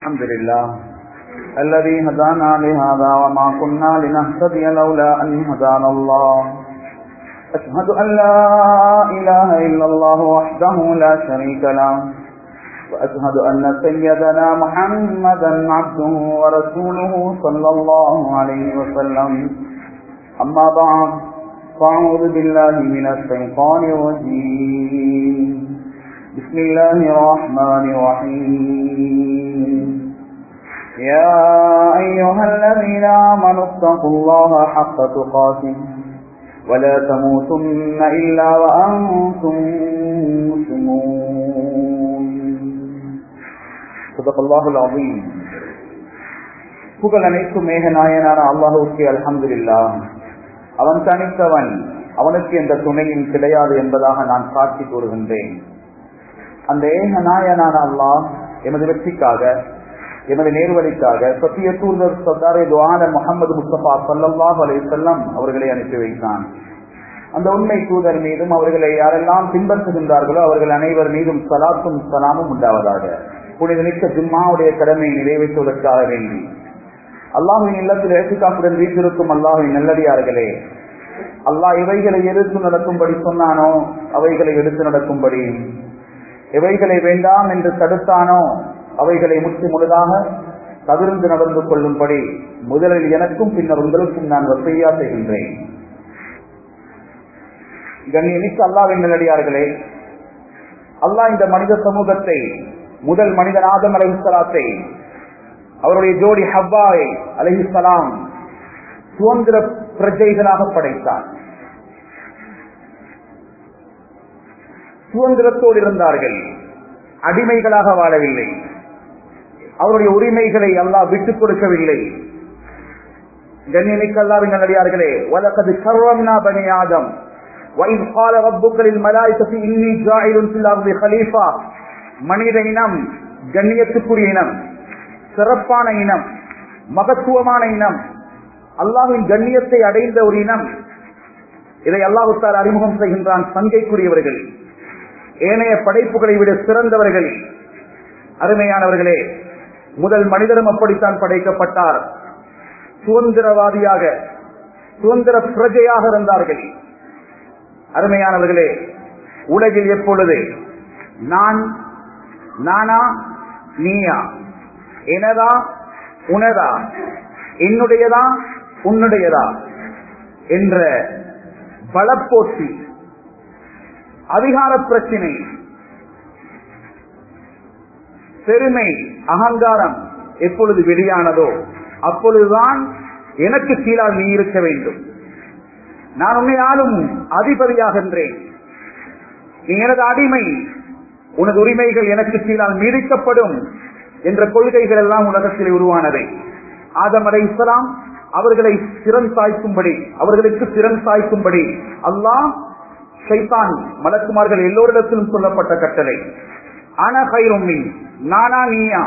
الحمد لله الذي هدانا لهذا وما كنا لنهتدي لولا أن هدانا الله أشهد أن لا إله إلا الله وحده لا شريك له وأشهد أن سيدنا محمدا عبده ورسوله صلى الله عليه وسلم أما بعد فأعوذ بالله من الشيطان الرجيم بسم الله الرحمن الرحيم يا أيها الذين آمنوا اتقوا الله حق تقاته ولا تموتن إلا وأنتم مسلمون صدق الله العظيم புகழ் அனைத்தும் மேகநாயனான அல்லாஹுக்கு அல்ஹம்துலில்லா அவன் தனித்தவன் அவனுக்கு எந்த துணையும் கிடையாது என்பதாக நான் சாட்சி கூறுகின்றேன் அந்த ஏக நாயனான அல்லாஹ் எமது வெற்றிக்காக எமது நேர்வழிக்காக சத்திய தூதர் சர்தாரே துவான முகமது முஸ்தபா சல்லாஹ் அலை செல்லம் அவர்களை அனுப்பி வைத்தான் அந்த உண்மை தூதர் மீதும் அவர்களை யாரெல்லாம் பின்பற்றுகின்றார்களோ அவர்கள் அனைவர் மீதும் சலாத்தும் சலாமும் உண்டாவதாக புனித நிற்க ஜும்மாவுடைய கடமையை நிறைவேற்றுவதற்காக வேண்டி அல்லாஹின் இல்லத்தில் ஏற்றுக்காப்புடன் வீட்டிருக்கும் அல்லாஹின் நல்லடியார்களே அல்லாஹ் இவைகளை எடுத்து நடக்கும்படி சொன்னானோ அவைகளை எடுத்து நடக்கும்படி எவைகளை வேண்டாம் என்று தடுத்தானோ அவைகளை முற்று முழுதாக தவிர்ந்து நடந்து கொள்ளும்படி முதலில் எனக்கும் பின்னர் உங்களுக்கும் நான் வசையா செய்கின்றேன் கண்ணியமிக்க அல்லாவின் நல்லடியார்களே அல்லாஹ் இந்த மனித சமூகத்தை முதல் மனிதன் ஆதம் அலஹிஸ்லாத்தை அவருடைய ஜோடி ஹவ்வாய் அலஹிஸ்லாம் சுதந்திர பிரஜைகளாக படைத்தார் சுதந்திரத்தோடு இருந்தார்கள் அடிமைகளாக வாழவில்லை அவருடைய உரிமைகளை அல்லாஹ் விட்டுக் கொடுக்கவில்லை கண்ணியமிக்க அல்லாவின் நல்லடியார்களே வலக்கது சர்வம்னா பனி ஆதம் وإذ قال ربك للملائكة إني جاعل في الأرض خليفة மனித இனம் கண்ணியத்துக்குரிய இனம் சிறப்பான இனம் மகத்துவமான இனம் அல்லாவின் கண்ணியத்தை அடைந்த ஒரு இனம் இதை அல்லாஹுத்தால் அறிமுகம் செய்கின்றான் சங்கைக்குரியவர்கள் ஏனைய படைப்புகளை விட சிறந்தவர்கள் அருமையானவர்களே முதல் மனிதரும் அப்படித்தான் படைக்கப்பட்டார் சுதந்திரவாதியாக சுதந்திர பிரஜையாக இருந்தார்கள் அருமையானவர்களே உலகில் எப்பொழுது நான் நானா நீயா எனதா உனதா என்னுடையதா உன்னுடையதா என்ற பலப்போட்டி அதிகார பிரச்சினை பெருமை அகங்காரம் எப்பொழுது வெளியானதோ அப்பொழுதுதான் எனக்கு கீழால் நீ இருக்க வேண்டும் நான் உன்னை ஆளும் அதிபதியாகின்றேன் நீ எனது அடிமை உனது உரிமைகள் எனக்கு கீழால் மீறிக்கப்படும் என்ற கொள்கைகள் எல்லாம் உலகத்தில் உருவானதை ஆதம் அலை இஸ்லாம் அவர்களை திறன் சாய்க்கும்படி அவர்களுக்கு திறன் சாய்க்கும்படி அல்லாஹ் ஷைத்தான் மலக்குமார்கள் எல்லோரிடத்திலும் சொல்லப்பட்ட கட்டளை ஆனா கைரொம்மி நானா நீயா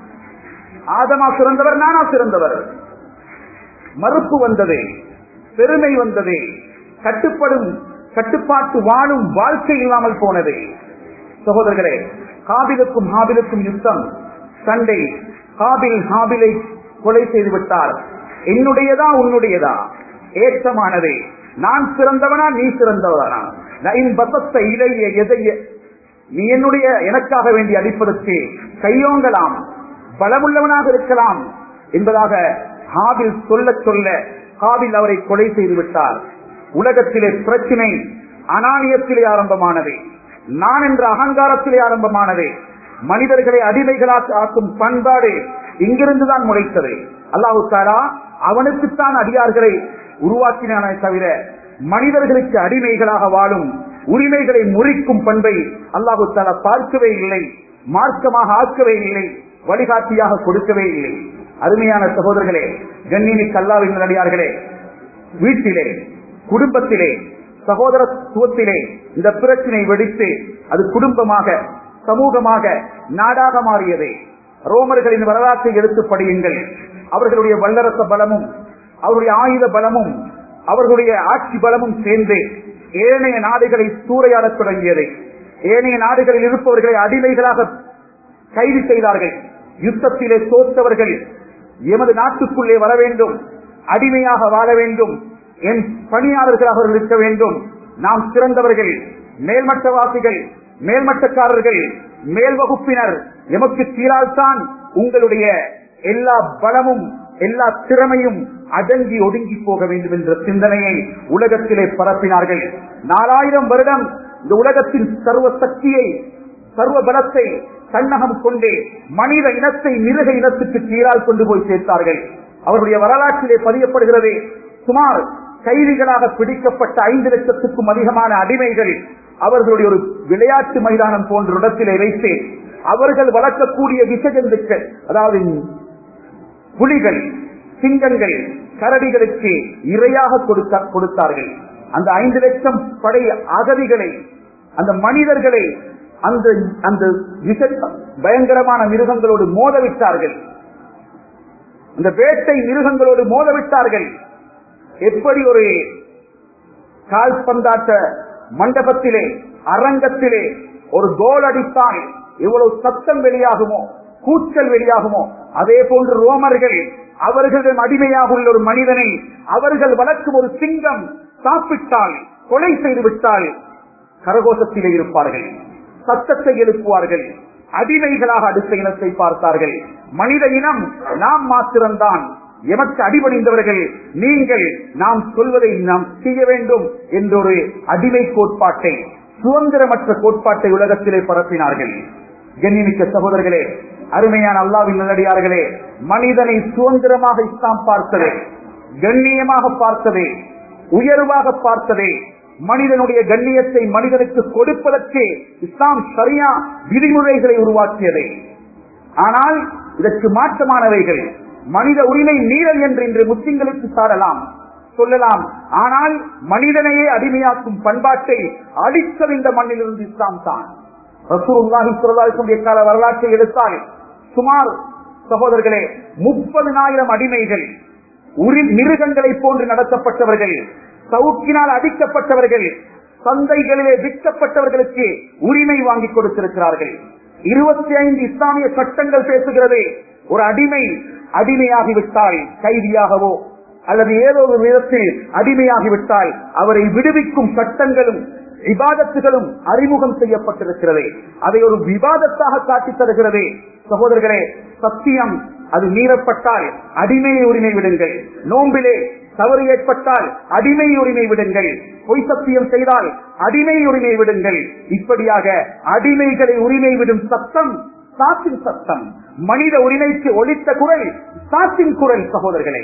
ஆதமா சிறந்தவர் நானா சிறந்தவர் மறுப்பு வந்ததே பெருமை வந்ததே கட்டுப்படும் கட்டுப்பாட்டு வாழும் வாழ்க்கை இல்லாமல் போனதே சகோதரர்களே காபிலுக்கும் ஹாபிலுக்கும் யுத்தம் சண்டை காபில் ஹாபிலை கொலை செய்து விட்டார் என்னுடையதா உன்னுடையதா ஏற்றமானதே நான் சிறந்தவனா நீ சிறந்தவனா பசத்த இளைய எதைய நீ என்னுடைய எனக்காக வேண்டி அளிப்பதற்கு கையோங்கலாம் பலமுள்ளவனாக இருக்கலாம் என்பதாக ஹாபில் சொல்ல சொல்ல ஹாபில் அவரை கொலை செய்து விட்டார் உலகத்திலே பிரச்சினை அனானியத்திலே ஆரம்பமானது நான் என்ற அகங்காரத்திலே ஆரம்பமானது மனிதர்களை அடிமைகளாக ஆக்கும் பண்பாடு இங்கிருந்துதான் முளைத்தது அல்லாஹு தாரா அவனுக்குத்தான் அடியார்களை உருவாக்கினானே தவிர மனிதர்களுக்கு அடிமைகளாக வாழும் உரிமைகளை முறிக்கும் பண்பை அல்லாஹு தாலா பார்க்கவே இல்லை மார்க்கமாக ஆக்கவே இல்லை வழிகாட்டியாக கொடுக்கவே இல்லை அருமையான சகோதரர்களே கண்ணினிக்கு அல்லாவின் நடிகார்களே வீட்டிலே குடும்பத்திலே சகோதரத்துவத்திலே இந்த பிரச்சனை வெடித்து அது குடும்பமாக சமூகமாக நாடாக மாறியதே ரோமர்களின் வரலாற்றை எடுத்து படியுங்கள் அவர்களுடைய வல்லரச பலமும் அவருடைய ஆயுத பலமும் அவர்களுடைய ஆட்சி பலமும் சேர்ந்து ஏனைய நாடுகளை சூறையாடத் தொடங்கியது ஏனைய நாடுகளில் இருப்பவர்களை அடிமைகளாக கைது செய்தார்கள் யுத்தத்திலே தோற்றவர்கள் எமது நாட்டுக்குள்ளே வர வேண்டும் அடிமையாக வாழ வேண்டும் என் பணியாளர்களாக அவர்கள் இருக்க வேண்டும் நாம் சிறந்தவர்கள் மேல்மட்டவாசிகள் மேல்மட்டக்காரர்கள் மேல் வகுப்பினர் எமக்கு கீழால்தான் உங்களுடைய எல்லா பலமும் எல்லா திறமையும் அடங்கி ஒடுங்கி போக வேண்டும் என்ற சிந்தனையை உலகத்திலே பரப்பினார்கள் நாலாயிரம் வருடம் இந்த உலகத்தின் சர்வ சக்தியை சர்வ பலத்தை தன்னகம் கொண்டே மனித இனத்தை மிருக இனத்துக்கு கீழால் கொண்டு போய் சேர்த்தார்கள் அவருடைய வரலாற்றிலே பதியப்படுகிறது சுமார் கைதிகளாக பிடிக்கப்பட்ட ஐந்து லட்சத்துக்கும் அதிகமான அடிமைகள் அவர்களுடைய ஒரு விளையாட்டு மைதானம் போன்ற இடத்திலே வைத்து அவர்கள் வளர்க்கக்கூடிய விஷஜந்துக்கள் அதாவது புலிகள் சிங்கங்கள் கரடிகளுக்கு இரையாக கொடுத்த கொடுத்தார்கள் அந்த ஐந்து லட்சம் படை அகதிகளை அந்த மனிதர்களை அந்த அந்த விஷ பயங்கரமான மிருகங்களோடு மோதவிட்டார்கள் அந்த வேட்டை மிருகங்களோடு மோதவிட்டார்கள் எப்படி ஒரு கால்பந்தாட்ட மண்டபத்திலே அரங்கத்திலே ஒரு கோல் அடித்தால் எவ்வளவு சத்தம் வெளியாகுமோ கூச்சல் வெளியாகுமோ அதே போன்று ரோமர்கள் அவர்களிடம் அடிமையாக உள்ள ஒரு மனிதனை அவர்கள் வளர்க்கும் ஒரு சிங்கம் சாப்பிட்டால் கொலை செய்து விட்டால் கரகோஷத்திலே இருப்பார்கள் சத்தத்தை எழுப்புவார்கள் அடிமைகளாக அடுத்த இனத்தை பார்த்தார்கள் மனித இனம் நாம் மாத்திரம்தான் எமக்கு அடிபணிந்தவர்கள் நீங்கள் நாம் சொல்வதை நாம் செய்ய வேண்டும் என்ற ஒரு அடிமை கோட்பாட்டை சுதந்திரமற்ற கோட்பாட்டை உலகத்திலே பரப்பினார்கள் கண்ணிமிக்க சகோதரர்களே அருமையான அல்லாவின் நல்லடியார்களே மனிதனை சுதந்திரமாக இஸ்லாம் பார்த்ததே கண்ணியமாக பார்த்ததே உயர்வாக பார்த்ததே மனிதனுடைய கண்ணியத்தை மனிதனுக்கு கொடுப்பதற்கு இஸ்லாம் சரியா விதிமுறைகளை உருவாக்கியதே ஆனால் இதற்கு மாற்றமானவைகள் மனித உரிமை மீறல் என்று இன்று முஸ்லிம்களுக்கு சாரலாம் சொல்லலாம் ஆனால் மனிதனையே அடிமையாக்கும் பண்பாட்டை அடித்தது இந்த மண்ணிலிருந்து இஸ்லாம் தான் ரசூலுல்லாஹி ஸல்லல்லாஹு கால வரலாற்றை எடுத்தால் சுமார் சகோதரர்களே முப்பதுனாயிரம் அடிமைகள் உரி மிருகங்களை போன்று நடத்தப்பட்டவர்கள் சவுக்கினால் அடிக்கப்பட்டவர்கள் சந்தைகளிலே விற்கப்பட்டவர்களுக்கு உரிமை வாங்கி கொடுத்திருக்கிறார்கள் இருபத்தி ஐந்து இஸ்லாமிய சட்டங்கள் பேசுகிறது ஒரு அடிமை அடிமையாகிவிட்டால் கைதியாகவோ அல்லது ஏதோ ஒரு விதத்தில் அடிமையாகிவிட்டால் அவரை விடுவிக்கும் சட்டங்களும் விவாதத்துகளும் அறிமுகம் செய்யப்பட்டிருக்கிறது அதை ஒரு விவாதத்தாக காட்டித் தருகிறது சகோதரர்களே சத்தியம் அது மீறப்பட்டால் அடிமையை உரிமை விடுங்கள் நோம்பிலே தவறு ஏற்பட்டால் அடிமை உரிமை விடுங்கள் பொய் சத்தியம் செய்தால் அடிமை உரிமை விடுங்கள் இப்படியாக அடிமைகளை உரிமை விடும் சத்தம் சாத்தின் சத்தம் மனித உரிமைக்கு ஒழித்த குரல் சாத்தின் குரல் சகோதரர்களே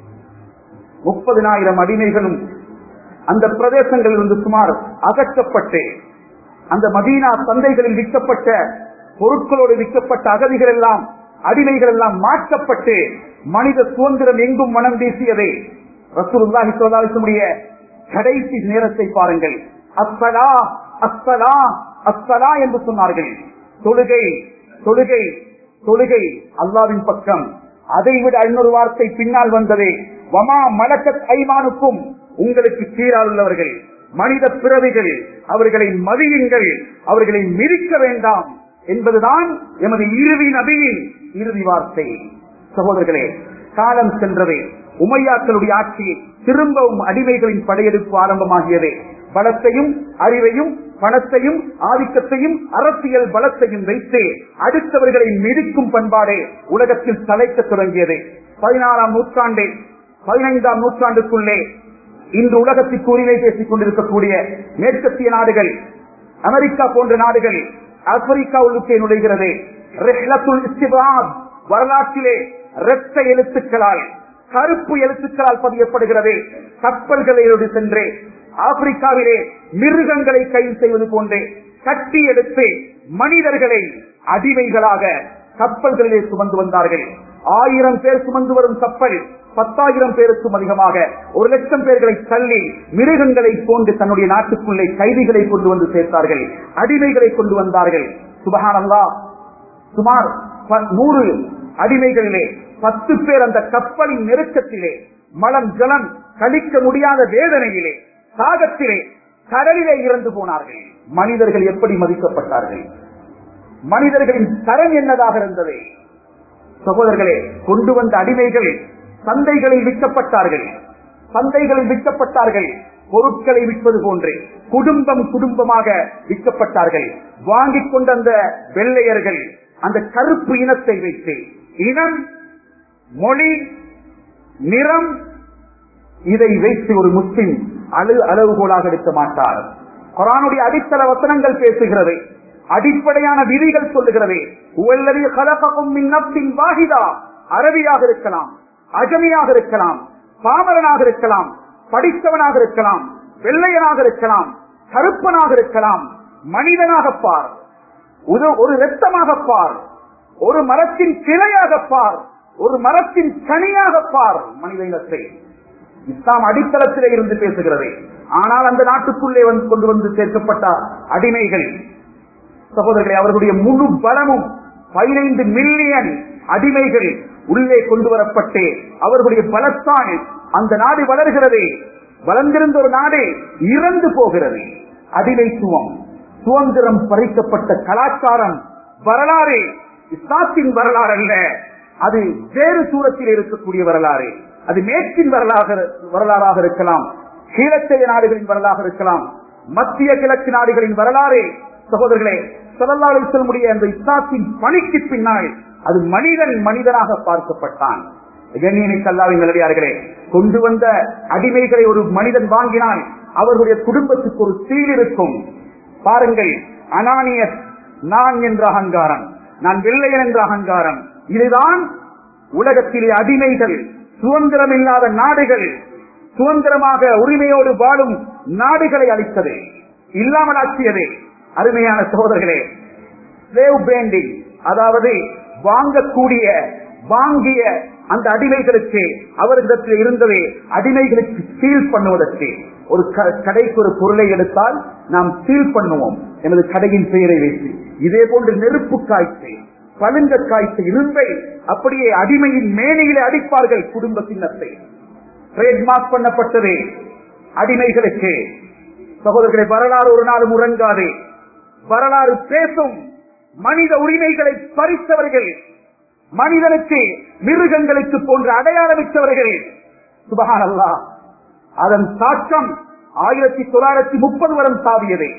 முப்பதினாயிரம் அடிமைகளும் அந்த பிரதேசங்களிலிருந்து சுமார் அகற்றப்பட்டு அந்த மதீனா சந்தைகளில் விற்கப்பட்ட பொருட்களோடு விற்கப்பட்ட அகதிகள் எல்லாம் அடிமைகள் எல்லாம் மாற்றப்பட்டு மனித சுதந்திரம் எங்கும் மனம் வீசியதே ரசூலுல்லாஹி ஸல்லல்லாஹு கடைசி நேரத்தை பாருங்கள் அஸ்ஸலா அஸ்ஸலா அஸ்ஸலா என்று சொன்னார்கள் தொழுகை தொழுகை தொழுகை அல்லாவின் பக்கம் அதைவிட இன்னொரு வார்த்தை பின்னால் வந்ததே வமா மலக்கத் ஐமானுக்கும் உங்களுக்கு கீழால் உள்ளவர்கள் மனித பிறவிகள் அவர்களை மதியுங்கள் அவர்களை மிதிக்க வேண்டாம் என்பதுதான் எமது இறுதி நபியின் இறுதி வார்த்தை சகோதரர்களே காலம் சென்றதே உமையாக்களுடைய ஆட்சி திரும்பவும் அடிமைகளின் படையெடுப்பு ஆரம்பமாகியதே பலத்தையும் அறிவையும் பணத்தையும் ஆதிக்கத்தையும் அரசியல் பலத்தையும் வைத்து அடுத்தவர்களை மிதிக்கும் பண்பாடே உலகத்தில் தலைக்க தொடங்கியது பதினாறாம் நூற்றாண்டே பதினைந்தாம் நூற்றாண்டுக்குள்ளே இன்று உலகத்திற்கு உரிமை பேசிக் கொண்டிருக்கக்கூடிய மேற்கத்திய நாடுகள் அமெரிக்கா போன்ற நாடுகள் ஆப்பிரிக்கா உள்ளுக்கே நுழைகிறது வரலாற்றிலே இரத்த எழுத்துக்களால் கருப்பு எழுத்துக்களால் பதியப்படுகிறது கப்பல்களோடு சென்று ஆப்பிரிக்காவிலே மிருகங்களை கைது செய்வது போன்றே கட்டி எடுத்து மனிதர்களை அடிமைகளாக கப்பல்களிலே சுமந்து வந்தார்கள் ஆயிரம் பேர் சுமந்து வரும் கப்பல் பத்தாயிரம் பேருக்கும் அதிகமாக ஒரு லட்சம் பேர்களை தள்ளி மிருகங்களை போன்று தன்னுடைய நாட்டுக்குள்ளே கைதிகளை கொண்டு வந்து சேர்த்தார்கள் அடிமைகளை கொண்டு வந்தார்கள் சுபகானந்தா சுமார் நூறு அடிமைகளிலே பத்து பேர் அந்த கப்பலின் நெருக்கத்திலே மலம் ஜலம் கழிக்க முடியாத வேதனையிலே சாகத்திலே கடலிலே இறந்து போனார்கள் மனிதர்கள் எப்படி மதிக்கப்பட்டார்கள் மனிதர்களின் தரம் என்னதாக இருந்தது சகோதரர்களே கொண்டு வந்த அடிமைகள் சந்தைகளில் விற்கப்பட்டார்கள் சந்தைகளில் விற்கப்பட்டார்கள் பொருட்களை விற்பது போன்று குடும்பம் குடும்பமாக விற்கப்பட்டார்கள் வாங்கிக் கொண்ட அந்த வெள்ளையர்கள் அந்த கருப்பு இனத்தை வைத்து இனம் மொழி நிறம் இதை வைத்து ஒரு முஸ்லிம் அழு அளவுகோலாக எடுக்க மாட்டார் குரானுடைய அடித்தள வசனங்கள் பேசுகிறது அடிப்படையான விதிகள் சொல்லுகிறது உவல்லதி கலகக்கும் மின் நப்சின் வாஹிதா அரபியாக இருக்கலாம் அஜமியாக இருக்கலாம் பாமரனாக இருக்கலாம் படித்தவனாக இருக்கலாம் வெள்ளையனாக இருக்கலாம் கருப்பனாக இருக்கலாம் மனிதனாக பார் ஒரு- ஒரு ரத்தமாக பார் ஒரு மரத்தின் கிளையாக பார் ஒரு மரத்தின் கனியாக பார் மனித இனத்தை இஸ்லாம் அடித்தளத்திலே இருந்து பேசுகிறது ஆனால் அந்த நாட்டுக்குள்ளே வந்து கொண்டு வந்து சேர்க்கப்பட்ட அடிமைகள் சகோதரர்களே அவர்களுடைய முழு பலமும் பதினைந்து மில்லியன் அடிமைகள் உள்ளே கொண்டு வரப்பட்டு அவர்களுடைய பலத்தால் அந்த நாடு வளர்கிறது வளர்ந்திருந்த ஒரு நாடு இறந்து போகிறது அடிமைத்துவம் சுதந்திரம் பறிக்கப்பட்ட கலாச்சாரம் வரலாறு இஸ்லாத்தின் வரலாறு அல்ல அது வேறு சூரத்தில் இருக்கக்கூடிய வரலாறு அது மேற்கின் வரலாறு வரலாறாக இருக்கலாம் கீழத்தைய நாடுகளின் வரலாறு இருக்கலாம் மத்திய கிழக்கு நாடுகளின் வரலாறு சகோதரர்களே சொல்லலாறு செல்முடைய அந்த இஸ்லாத்தின் பணிக்கு பின்னால் அது மனிதன் மனிதனாக பார்க்கப்பட்டான் கண்ணியமிக்கல்லாவின் நிலவியார்களே கொண்டு வந்த அடிமைகளை ஒரு மனிதன் வாங்கினால் அவர்களுடைய குடும்பத்துக்கு ஒரு சீல் இருக்கும் பாருங்கள் அனானியஸ் நான் என்ற அகங்காரம் நான் வெள்ளையன் என்ற அகங்காரம் இதுதான் உலகத்திலே அடிமைகள் சுதந்திரம் இல்லாத நாடுகள் சுதந்திரமாக உரிமையோடு வாழும் நாடுகளை அளித்தது இல்லாமல் ஆக்கியது அருமையான சகோதரர்களே slave branding, அதாவது வாங்கக்கூடிய வாங்கிய அந்த அடிமைகளுக்கு அவர்களிடத்தில் இருந்ததை அடிமைகளுக்கு சீல் பண்ணுவதற்கு ஒரு க- கடைக்கு ஒரு பொருளை எடுத்தால் நாம் சீல் பண்ணுவோம் எனது கடையின் பெயரை வைத்து இதே போன்று நெருப்பு காய்ச்சி பழுங்க காய்ச்சி இரும்பை அப்படியே அடிமையின் மேனையிலே அடிப்பார்கள் குடும்ப சின்னத்தை ட்ரேட்மார்க் பண்ணப்பட்டது அடிமைகளுக்கு சகோதரர்களை வரலாறு ஒரு நாளும் உறங்காது வரலாறு பேசும் மனித உரிமைகளை பறித்தவர்கள் மனிதனுக்கு மிருகங்களுக்கு போன்ற அடையாளமிட்டவர்கள் சுபகான் அல்லா அதன் தாக்கம் ஆயிரத்தி தொள்ளாயிரத்தி முப்பது வரும் சாவியது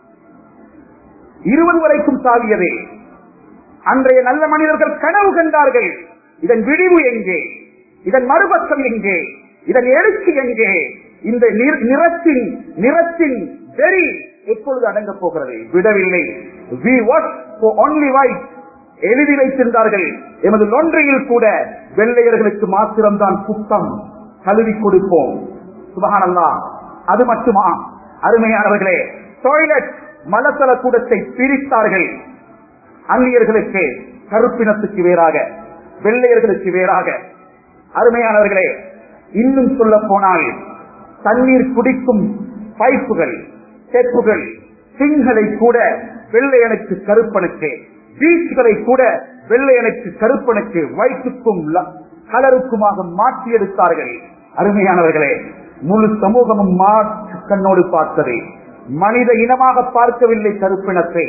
இருபது வரைக்கும் சாவியது அன்றைய நல்ல மனிதர்கள் கனவு கண்டார்கள் இதன் விடிவு எங்கே இதன் மறுபக்கம் எங்கே இதன் எழுச்சி எங்கே இந்த நிற- நிறத்தின் நிறத்தின் வெறி எப்பொழுது அடங்கப் போகிறது விடவில்லை We watch for only white. எழுதி வைத்திருந்தார்கள் எமது லொன்றையில் கூட வெள்ளையர்களுக்கு மாத்திரம்தான் குத்தம் கழுவி கொடுப்போம் சுபகானல்லா அது மட்டுமா அருமையானவர்களே டாய்லெட் மலத்தள கூடத்தை பிரித்தார்கள் அந்நியர்களுக்கு கருப்பினத்துக்கு வேறாக வெள்ளையர்களுக்கு வேறாக அருமையானவர்களே இன்னும் சொல்ல போனால் தண்ணீர் குடிக்கும் பைப்புகள் செப்புகள் சிங்களை கூட வெள்ளையனுக்கு கருப்பனுக்கு பீச்சுகளை கூட வெள்ளையனுக்கு கருப்பனுக்கு வயிற்றுக்கும் ல- கலருக்குமாக மாற்றி எடுத்தார்கள் அருமையானவர்களே முழு சமூகமும் மாற்று கண்ணோடு பார்த்தது மனித இனமாக பார்க்கவில்லை கருப்பினத்தை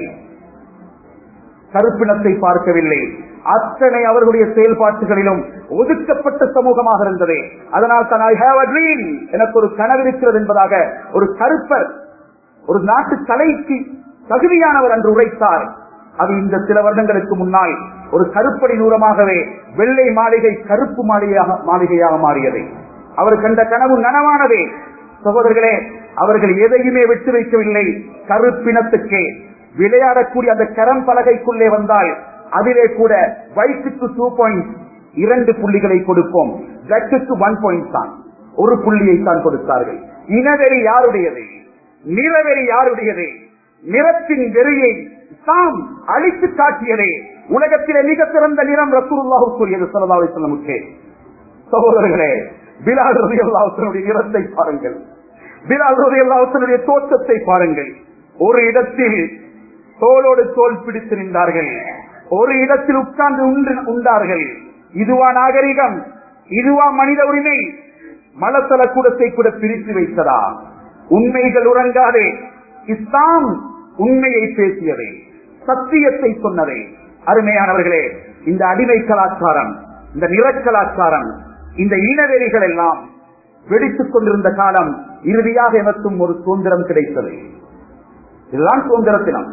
கருப்பினத்தை பார்க்கவில்லை அத்தனை அவர்களுடைய செயல்பாட்டுகளிலும் ஒதுக்கப்பட்ட சமூகமாக இருந்தது அதனால் தான் ஐ ஹேவ் அ ட்ரீம் எனக்கு ஒரு கனவு இருக்கிறது என்பதாக ஒரு கருப்பர் ஒரு நாட்டு தலைக்கு தகுதியானவர் என்று உரைத்தார் அது இந்த சில வருடங்களுக்கு முன்னால் ஒரு கருப்படி நூறமாகவே வெள்ளை மாளிகை கருப்பு மாளிகையாக மாளிகையாக மாறியது அவர் கண்ட கனவு நனவானதே சகோதரர்களே அவர்கள் எதையுமே விட்டு வைக்கவில்லை கருப்பினத்துக்கு விளையாடக்கூடிய அந்த கரம் பலகைக்குள்ளே வந்தால் அதிலே கூட வயிற்றுக்கு டூ பாயிண்ட் இரண்டு புள்ளிகளை கொடுப்போம் பிளட்டுக்கு ஒன் பாயிண்ட் தான் ஒரு புள்ளியை தான் கொடுத்தார்கள் இனவெறி யாருடையது நிறவெறி யாருடையது நிறத்தின் வெறியை தாம் அழித்து காட்டியதே உலகத்திலே மிக சிறந்த நிறம் ரசூலுல்லாஹுக்குரியது ஸல்லல்லாஹு அலைஹி வஸல்லமுக்கு சகோதரர்களே பிலால் ரலியல்லாஹுடைய நிறத்தை பாருங்கள் பிலால் ரலியல்லாஹுடைய தோற்றத்தை பாருங்கள் ஒரு இடத்தில் தோளோடு தோல் பிடித்து நின்றார்கள் ஒரு இடத்தில் உட்கார்ந்து உண்டு உண்டார்கள் இதுவா நாகரிகம் இதுவா மனித உரிமை மலத்தல கூடத்தை கூட பிரித்து வைத்ததா உண்மைகள் உறங்காதே இஸ்லாம் உண்மையை பேசியதே சத்தியத்தை சொன்னதே அருமையானவர்களே இந்த அடிமை கலாச்சாரம் இந்த நிற கலாச்சாரம் இந்த இனவெறிகள் எல்லாம் வெடித்துக் கொண்டிருந்த காலம் இறுதியாக எமக்கும் ஒரு சுதந்திரம் கிடைத்தது இதுதான் சுதந்திர தினம்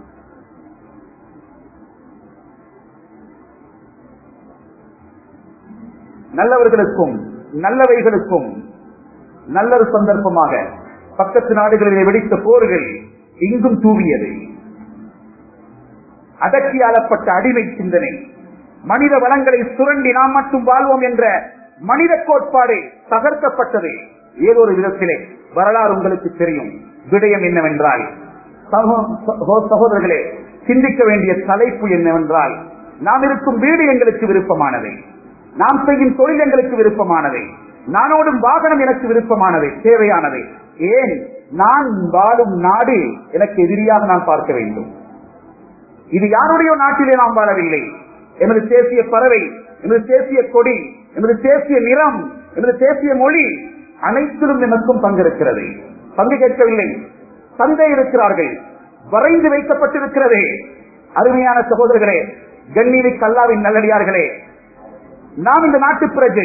நல்லவர்களுக்கும் நல்லவைகளுக்கும் நல்லொரு சந்தர்ப்பமாக பக்கத்து நாடுகளிலே வெடித்த போர்கள் இங்கும் தூவியது அடக்கி ஆளப்பட்ட அடிமை சிந்தனை மனித வளங்களை சுரண்டி நாம் மட்டும் வாழ்வோம் என்ற மனித கோட்பாடு தகர்க்கப்பட்டது ஏதோ ஒரு விதத்திலே வரலாறு உங்களுக்கு தெரியும் விடயம் என்னவென்றால் சகோ- சகோதரர்களே சிந்திக்க வேண்டிய தலைப்பு என்னவென்றால் நாம் இருக்கும் வீடு எங்களுக்கு விருப்பமானது நாம் செய்யும் தொழில் எங்களுக்கு விருப்பமானது நானோடும் வாகனம் எனக்கு விருப்பமானது தேவையானது ஏன் நான் வாழும் நாடு எனக்கு எதிரியாக நான் பார்க்க வேண்டும் இது யாருடைய நாட்டிலே நாம் வாழவில்லை எமது தேசிய பறவை எமது தேசிய கொடி எமது தேசிய நிறம் எமது தேசிய மொழி அனைத்திலும் நமக்கும் பங்கிருக்கிறது பங்கு கேட்கவில்லை தந்தை இருக்கிறார்கள் வரைந்து வைக்கப்பட்டிருக்கிறது அருமையான சகோதரர்களே கண்ணீரி கல்லாவின் நல்லடியார்களே நாம் இந்த நாட்டு பிரஜை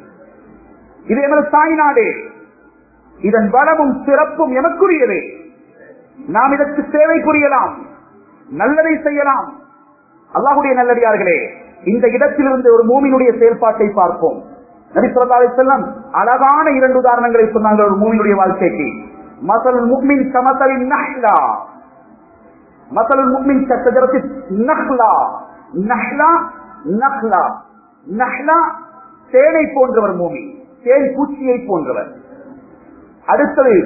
இது எமது தாய் நாடு இதன் வளமும் சிறப்பும் எமக்குரியது நாம் இதற்கு சேவை புரியலாம் நல்லதை செய்யலாம் அல்லாஹுடைய நல்லடியார்களே இந்த இடத்திலிருந்து ஒரு மூமினுடைய செயல்பாட்டை பார்ப்போம் நபி ஸல்லல்லாஹு அலைஹி வஸல்லம் அழகான இரண்டு உதாரணங்களை சொன்னாங்க ஒரு மூமினுடைய வாழ்க்கைக்கு மசல் முக்மின் கமசலின் நஹ்லா மசல் முக்மின் கஷஜரத்தி நஹ்லா நஹ்லா நஹ்லா நஹ்லா தேனை போன்றவர் மூமி தேன் பூச்சியை போன்றவர் அடுத்தது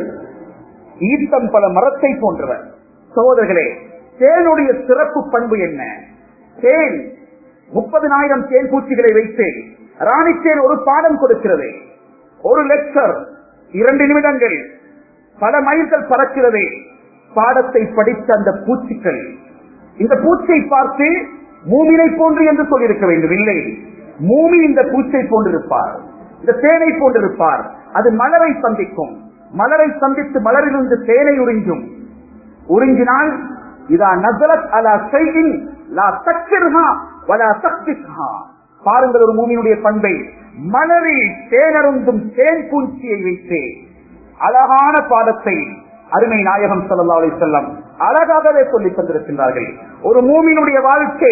ஈத்தம் பல மரத்தை போன்றவர் சகோதரர்களே தேனுடைய சிறப்பு பண்பு என்ன தேன் முப்பதினாயிரம் தேன் பூச்சிகளை வைத்து ராணி தேன் ஒரு பாடம் கொடுக்கிறது ஒரு லெக்சர் இரண்டு நிமிடங்கள் பல மைல்கள் பறக்கிறது பாடத்தை படித்த அந்த பூச்சிகள் இந்த பூச்சை பார்த்து மூமினை போன்று என்று சொல்லியிருக்க வேண்டும் இல்லை மூமி இந்த பூச்சை போன்றிருப்பார் இந்த தேனை போன்றிருப்பார் அது மலரை சந்திக்கும் மலரை சந்தித்து மலரிலிருந்து தேனை உறிஞ்சும் உறிஞ்சினால் இதா நசரத் அலா செய்கின் லா தக்கிர்ஹா வலா தக்திஸ்ஹா பாருங்கள் ஒரு மூமியுடைய பண்பை மலரில் தேனருந்தும் தேன் பூச்சியை வைத்து அழகான பாடத்தை அருமை நாயகம் ஸல்லல்லாஹு அலைஹி வஸல்லம் அழகாகவே சொல்லித் தந்திருக்கின்றார்கள் ஒரு மூமியினுடைய வாழ்க்கை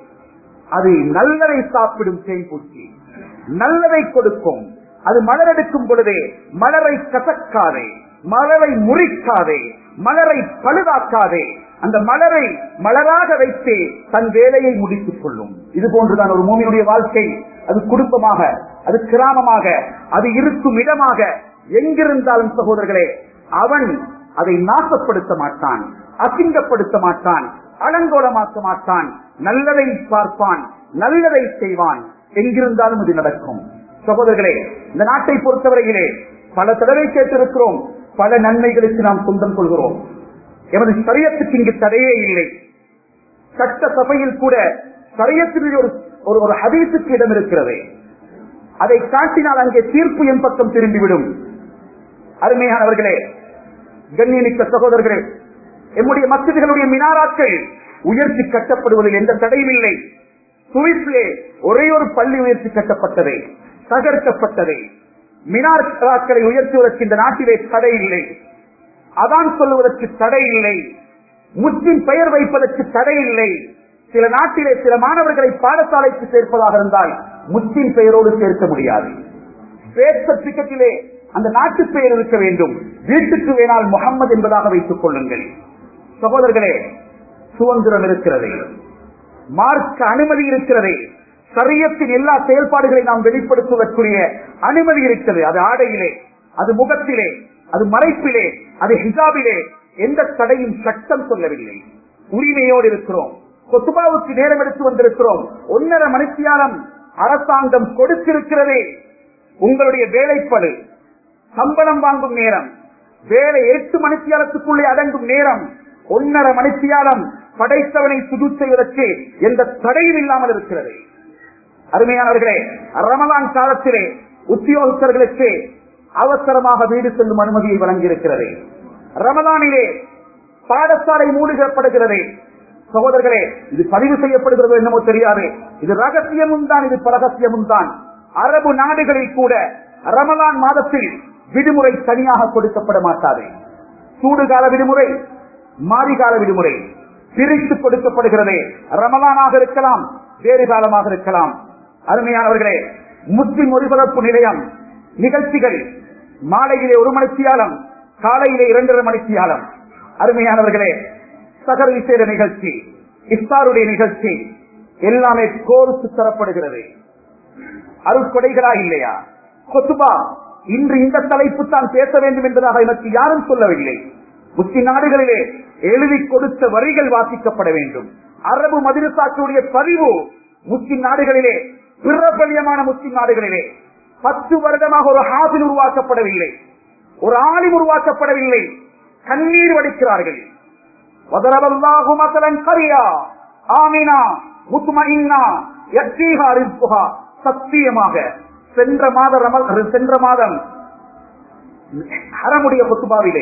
அது நல்லதை சாப்பிடும் தேன் பூச்சி நல்லதை கொடுக்கும் அது மலரெடுக்கும் பொழுதே மலரை கசக்காதே மலரை முறிக்காதே மலரை பழுதாக்காதே அந்த மலரை மலராக வைத்து தன் வேலையை முடித்துக் கொள்ளும் இது போன்றுதான் ஒரு மூமியினுடைய வாழ்க்கை அது குடும்பமாக அது கிராமமாக அது இருக்கும் இடமாக எங்கிருந்தாலும் சகோதரர்களே அவன் அதை நாசப்படுத்த மாட்டான் அசிங்கப்படுத்த மாட்டான் அலங்கோலமாக்க மாட்டான் நல்லதை பார்ப்பான் நல்லதை செய்வான் எங்கிருந்தாலும் இது நடக்கும் சகோதரர்களே இந்த நாட்டை பொறுத்தவரையிலே பல தடவை கேட்டிருக்கிறோம் பல நன்மைகளுக்கு நாம் சொந்தம் கொள்கிறோம் எமது சரியத்துக்கு இங்கு தடையே இல்லை சட்ட சபையில் கூட சரியத்தில் ஒரு ஒரு- ஒரு ஹதீசுக்கு இடம் இருக்கிறது அதை காட்டினால் அங்கே தீர்ப்பு என் பக்கம் திரும்பிவிடும் அருமையானவர்களே கண்ணியமிக்க சகோதரர்களே எம்முடைய மசிதிகளுடைய மினாராக்கள் உயர்த்தி கட்டப்படுவதில் எந்த தடையும் இல்லை சுவிஸ்லே ஒரே ஒரு பள்ளி உயர்த்தி கட்டப்பட்டது தகர்க்கப்பட்டது மினாராக்களை உயர்த்துவதற்கு இந்த நாட்டிலே தடை இல்லை அதான் சொல்லுவதற்கு தடை இல்லை முஸ்லிம் பெயர் வைப்பதற்கு தடை இல்லை சில நாட்டிலே சில மாணவர்களை பாடசாலைக்கு சேர்ப்பதாக இருந்தால் முஸ்லிம் பெயரோடு சேர்க்க முடியாது பேர் சர்டிபிகேட்டிலே அந்த நாட்டு பெயர் இருக்க வேண்டும் வீட்டுக்கு வேணால் முகம்மது என்பதாக வைத்துக் கொள்ளுங்கள் சகோதரர்களே சுதந்திரம் இருக்கிறது மார்க்க அனுமதி இருக்கிறது சரியத்தின் எல்லா செயல்பாடுகளை நாம் வெளிப்படுத்துவதற்குரிய அனுமதி இருக்கிறது அது ஆடையிலே அது முகத்திலே அது மறைப்பிலே அது ஹிசாபிலே எந்த தடையும் சட்டம் சொல்லவில்லை உரிமையோடு இருக்கிறோம் கொத்துபாவுக்கு நேரம் எடுத்து வந்திருக்கிறோம் ஒன்னரை மணித்தியாலம் அரசாங்கம் கொடுத்திருக்கிறதே உங்களுடைய வேலைப்படு சம்பளம் வாங்கும் நேரம் வேலை எட்டு மணித்தியாலத்துக்குள்ளே அடங்கும் நேரம் ஒன்னரை மணித்தியாலம் படைத்தவனை சுது செய்வதற்கு எந்த தடையும் இல்லாமல் இருக்கிறது அருமையானவர்களே ரமலான் காலத்திலே உத்தியோகஸ்தர்களுக்கு அவசரமாக வீடு செல்லும் அனுமதியை வழங்கியிருக்கிறது ரமலானிலே பாடசாலை மூடுகப்படுகிறது சகோதரர்களே இது பதிவு செய்யப்படுகிறது என்னமோ தெரியாது இது ரகசியமும் தான் இது பரகசியமும் தான் அரபு நாடுகளில் கூட ரமலான் மாதத்தில் விடுமுறை தனியாக கொடுக்கப்பட மாட்டாது சூடுகால விடுமுறை மாரிகால விடுமுறை பிரித்து கொடுக்கப்படுகிறது ரமலானாக இருக்கலாம் வேறு காலமாக இருக்கலாம் அருமையானவர்களே முஸ்லிம் ஒலிபரப்பு நிலையம் நிகழ்ச்சிகள் மாலையிலே ஒரு மணித்தியாலம் காலையிலே இரண்டரை மணித்தியாலம் அருமையானவர்களே சகர விசேட நிகழ்ச்சி இஃப்தாருடைய நிகழ்ச்சி எல்லாமே கோர்த்து தரப்படுகிறது அருட்கொடைகளா இல்லையா கொத்துபா இன்று இந்த தலைப்பு தான் பேச வேண்டும் என்பதாக எனக்கு யாரும் சொல்லவில்லை முஸ்லிம் நாடுகளிலே எழுதி கொடுத்த வரிகள் வாசிக்கப்பட வேண்டும் அரபு மதிரசாக்களுடைய பதிவு முஸ்லிம் நாடுகளிலே பிரபல்யமான முஸ்லிம் நாடுகளிலே பத்து வருடமாக ஒரு ஹாபில் உருவாக்கப்படவில்லை ஒரு ஆலிம் உருவாக்கப்படவில்லை கண்ணீர் வடிக்கிறார்கள் வதரவல்லாஹு மசலன் கரியா ஆமினா முத்துமஇன்னா யக்தீஹா ரிஸ்குஹா சத்தியமாக சென்ற மாத ரமல் சென்ற மாதம் ஹரமுடைய கொத்துபாவிலே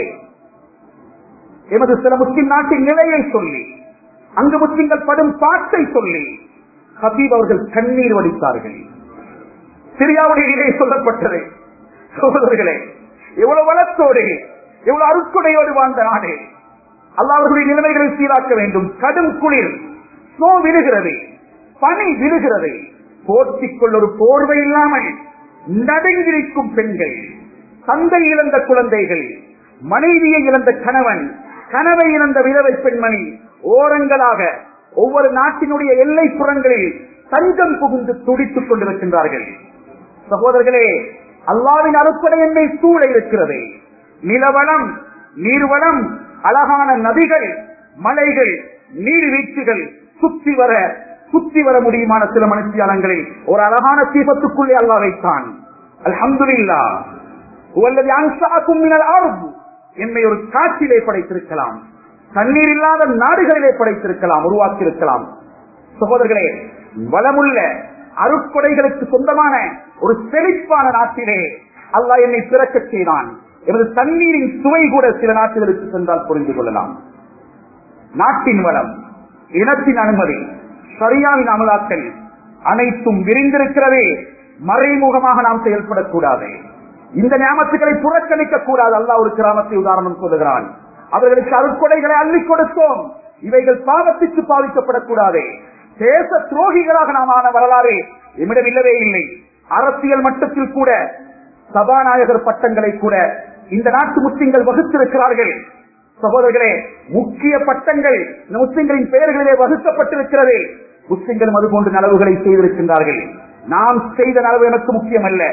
எமது சில முஸ்லிம் நாட்டின் நிலையை சொல்லி அங்கு முஸ்லிம்கள் படும் பாட்டை சொல்லி ஹபீப் அவர்கள் கண்ணீர் வடித்தார்கள் சிரியாவுடைய நிலை சொல்லப்பட்டது சகோதரர்களே எவ்வளவு வளத்தோடு எவ்வளவு அருட்கொடையோடு வாழ்ந்த நாடு அல்லாவர்களுடைய நிலைமைகளை சீராக்க வேண்டும் கடும் குளிர் ஸ்னோ விழுகிறது பனி விழுகிறது போர்த்திக்கொள்ள ஒரு போர்வை இல்லாமல் நடுங்கிருக்கும் பெண்கள் தந்தை இழந்த குழந்தைகள் மனைவியை இழந்த கணவன் கனவை இழந்த விதவை பெண்மணி ஓரங்களாக ஒவ்வொரு நாட்டினுடைய எல்லை புறங்களில் தஞ்சம் புகுந்து துடித்துக் கொண்டிருக்கின்றார்கள் சகோதரர்களே அல்லாவின் அறுப்படை என்னை சூழ இருக்கிறது நிலவளம் நீர்வளம் அழகான நதிகள் மலைகள் நீர்வீழ்ச்சிகள் சுற்றி வர சுற்றி வர முடியுமான சில மனுஷியாளங்களில் ஒரு அழகான தீபத்துக்குள்ளே அல்லா வைத்தான் அல்ஹம்துலில்லா உவல்லதி அன்சாக்கும் மினல் அர்த் என்னை ஒரு காற்றிலே படைத்திருக்கலாம் தண்ணீர் இல்லாத நாடுகளிலே படைத்திருக்கலாம் உருவாக்கியிருக்கலாம் சகோதரர்களே வளமுள்ள அருட்கொடைகளுக்கு சொந்தமான ஒரு செழிப்பான நாட்டிலே அல்லாஹ் என்னை பிறக்கச் செய்தான் எனது தண்ணீரின் சுவை கூட சில நாட்டுகளுக்கு சென்றால் புரிந்து கொள்ளலாம் நாட்டின் வளம் இனத்தின் அனுமதி சரியாவின் அமலாக்கல் அனைத்தும் விரிந்திருக்கிறதே மறைமுகமாக நாம் செயல்படக்கூடாது இந்த ஞாபகத்துக்களை புறக்கணிக்க கூடாது அல்லாஹ் ஒரு கிராமத்தை உதாரணம் சொல்லுகிறான் அவர்களுக்கு அருட்கொடைகளை அள்ளிக் கொடுத்தோம் இவைகள் பாவத்திற்கு பாவிக்கப்படக்கூடாது தேச துரோகிகளாக நாம் ஆன வரலாறு எம்மிடம் இல்லவே இல்லை அரசியல் மட்டத்தில் கூட சபாநாயகர் பட்டங்களை கூட இந்த நாட்டு முஸ்லிம்கள் வகுத்திருக்கிறார்கள் சகோதரர்களே முக்கிய பட்டங்கள் இந்த முஸ்லிம்களின் பெயர்களிலே வகுக்கப்பட்டிருக்கிறது முஸ்லிம்களும் அதுபோன்ற நலவுகளை செய்திருக்கின்றார்கள் நாம் செய்த நலவு எனக்கு முக்கியம் அல்ல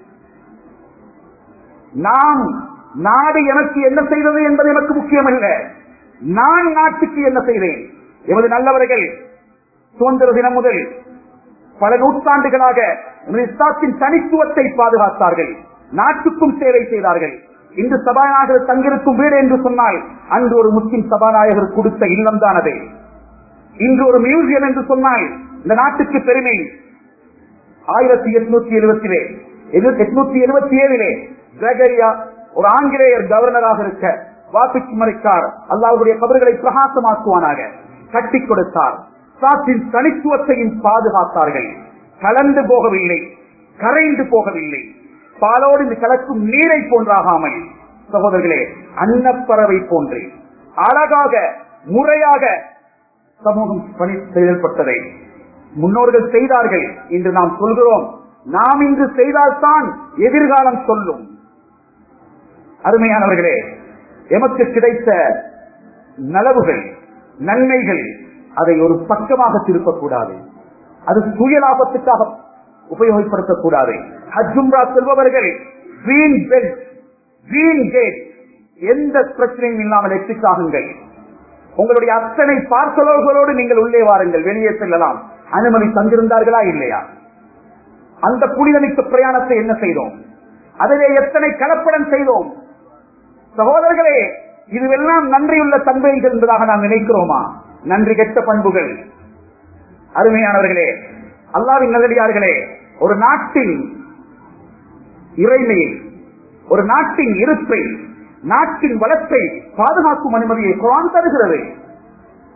நாம் நாடு எனக்கு என்ன செய்தது என்பது எனக்கு முக்கியம் அல்ல நான் நாட்டுக்கு என்ன செய்தேன் எமது நல்லவர்கள் சுதந்திர தினம் முதல் பல நூற்றாண்டுகளாக இஸ்லாத்தின் தனித்துவத்தை பாதுகாத்தார்கள் நாட்டுக்கும் சேவை செய்தார்கள் இன்று சபாநாயகர் தங்கிருக்கும் வீடு என்று சொன்னால் அன்று ஒரு முஸ்லிம் சபாநாயகர் கொடுத்த இல்லம் தான் அது இன்று ஒரு மியூசியம் என்று சொன்னால் இந்த நாட்டுக்கு பெருமை ஆயிரத்தி எட்நூத்தி எழுபத்திலே எட்நூத்தி எழுபத்தி ஏழிலே கிரகரியா ஒரு ஆங்கிலேயர் கவர்னராக இருக்க வாபிச் மறைக்கார் அல்லாவுடைய கபர்களை பிரகாசமாக்குவானாக கட்டி கொடுத்தார் சாத்தின் தனித்துவத்தையும் பாதுகாத்தார்கள் கலந்து போகவில்லை கரைந்து போகவில்லை பாலோடு இந்த கலக்கும் நீரை போன்றாகாமல் சகோதரர்களே அன்னப்பறவை போன்று அழகாக முறையாக சமூகம் பணி செயல்பட்டதை முன்னோர்கள் செய்தார்கள் என்று நாம் சொல்கிறோம் நாம் இன்று செய்தால்தான் எதிர்காலம் சொல்லும் அருமையானவர்களே எமக்கு கிடைத்த நலவுகள் நன்மைகள் அதை ஒரு பக்கமாக திருப்பக்கூடாது அது சுய லாபத்துக்காக உபயோகப்படுத்தக்கூடாது ஹஜ்ஜும்ரா செல்பவர்கள் கிரீன் பெல்ட் கிரீன் கேட் எந்த பிரச்சனையும் இல்லாமல் எட்டிக்காகுங்கள் உங்களுடைய அத்தனை பார்சலோர்களோடு நீங்கள் உள்ளே வாருங்கள் வெளியே செல்லலாம் அனுமதி தந்திருந்தார்களா இல்லையா அந்த புனிதமிக்க பிரயாணத்தை என்ன செய்தோம் அதிலே எத்தனை கலப்படம் செய்தோம் சகோதரர்களே இதுவெல்லாம் நன்றியுள்ள தன்மைகள் என்பதாக நாம் நினைக்கிறோமா நன்றி கெட்ட பண்புகள் அருமையானவர்களே அல்லாவின் நல்லடியார்களே ஒரு நாட்டின் இறைமையை ஒரு நாட்டின் இருப்பை நாட்டின் வளத்தை பாதுகாக்கும் அனுமதியை குரான் தருகிறது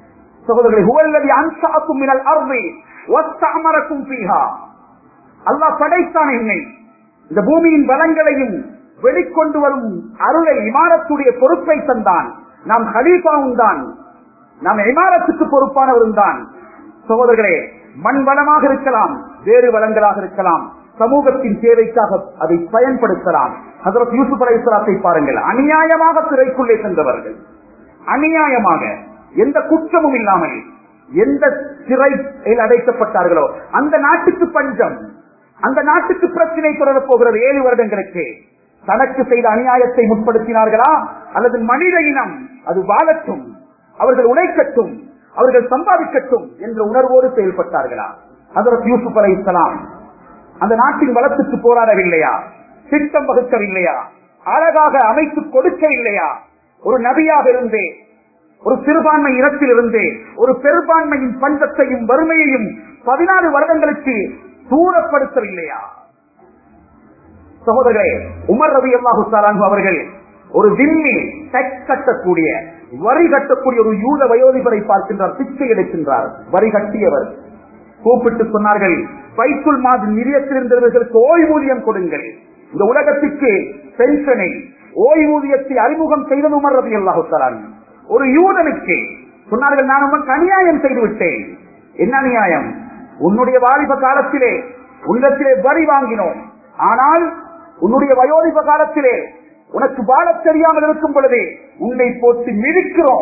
சகோதரர்களை ஹுவல்லதி அன்சாக்கும் மினல் அர்தி வஸ்தஅமரக்கும் ஃபீஹா அல்லாஹ் படைத்தான் என்னை இந்த பூமியின் வளங்களையும் வெளிக்கொண்டு வரும் அருளை இமாரத்துடைய பொறுப்பை தந்தான் நாம் ஹலீஃபாவும் தான் நாம் இமாரத்துக்கு பொறுப்பானவரும் தான் சகோதரர்களே மண் வளமாக இருக்கலாம் வேறு வளங்களாக இருக்கலாம் சமூகத்தின் தேவைக்காக அதை பயன்படுத்தலாம் ஹசரத் யூசுப் அலைஹிஸ்ஸலாத்தை பாருங்கள் அநியாயமாக சிறைக்குள்ளே சென்றவர்கள் அநியாயமாக எந்த குற்றமும் இல்லாமல் எந்த சிறையில் அடைக்கப்பட்டார்களோ அந்த நாட்டுக்கு பஞ்சம் அந்த நாட்டுக்கு பிரச்சனை தொடரப் போகிறது ஏழு வருடங்களுக்கு தனக்கு செய்த அநியாயத்தை முற்படுத்தினார்களா அல்லது மனித இனம் அது வாழட்டும் அவர்கள் உழைக்கட்டும் அவர்கள் சம்பாதிக்கட்டும் என்ற உணர்வோடு செயல்பட்டார்களா அதற்கு யூசுப் அலை அந்த நாட்டின் வளத்துக்கு போராடவில்லையா திட்டம் வகுக்கவில்லையா அழகாக அமைத்து கொடுக்கவில்லையா ஒரு நபியாக இருந்தே ஒரு சிறுபான்மை இனத்தில் இருந்தே ஒரு பெரும்பான்மையின் பஞ்சத்தையும் வறுமையையும் பதினாறு வருடங்களுக்கு தூரப்படுத்தவில்லையா சகோதரர்களே உமர் ரவி அல்லாஹு அவர்கள் ஒரு விம்மி டெக்ஸ் கட்டக்கூடிய வரி கட்டக்கூடிய ஒரு யூத வயோதிபரை பார்க்கின்றார் பிச்சை எடுக்கின்றார் வரி கட்டியவர் கூப்பிட்டு சொன்னார்கள் பைத்துல் மாது நிதியத்திலிருந்தவர்களுக்கு ஓய்வூதியம் கொடுங்கள் இந்த உலகத்திற்கு பென்ஷனை ஓய்வூதியத்தை அறிமுகம் செய்தது உமர் ரவி அல்லாஹு ஒரு யூதனுக்கு சொன்னார்கள் நான் உனக்கு அநியாயம் செய்து விட்டேன் என்ன அநியாயம் உன்னுடைய வாலிப காலத்திலே உள்ளத்திலே வரி வாங்கினோம் ஆனால் உன்னுடைய வயோதிப காலத்திலே உனக்கு வாழத் தெரியாமல் இருக்கும் பொழுதே உன்னை போட்டு மிதிக்கிறோம்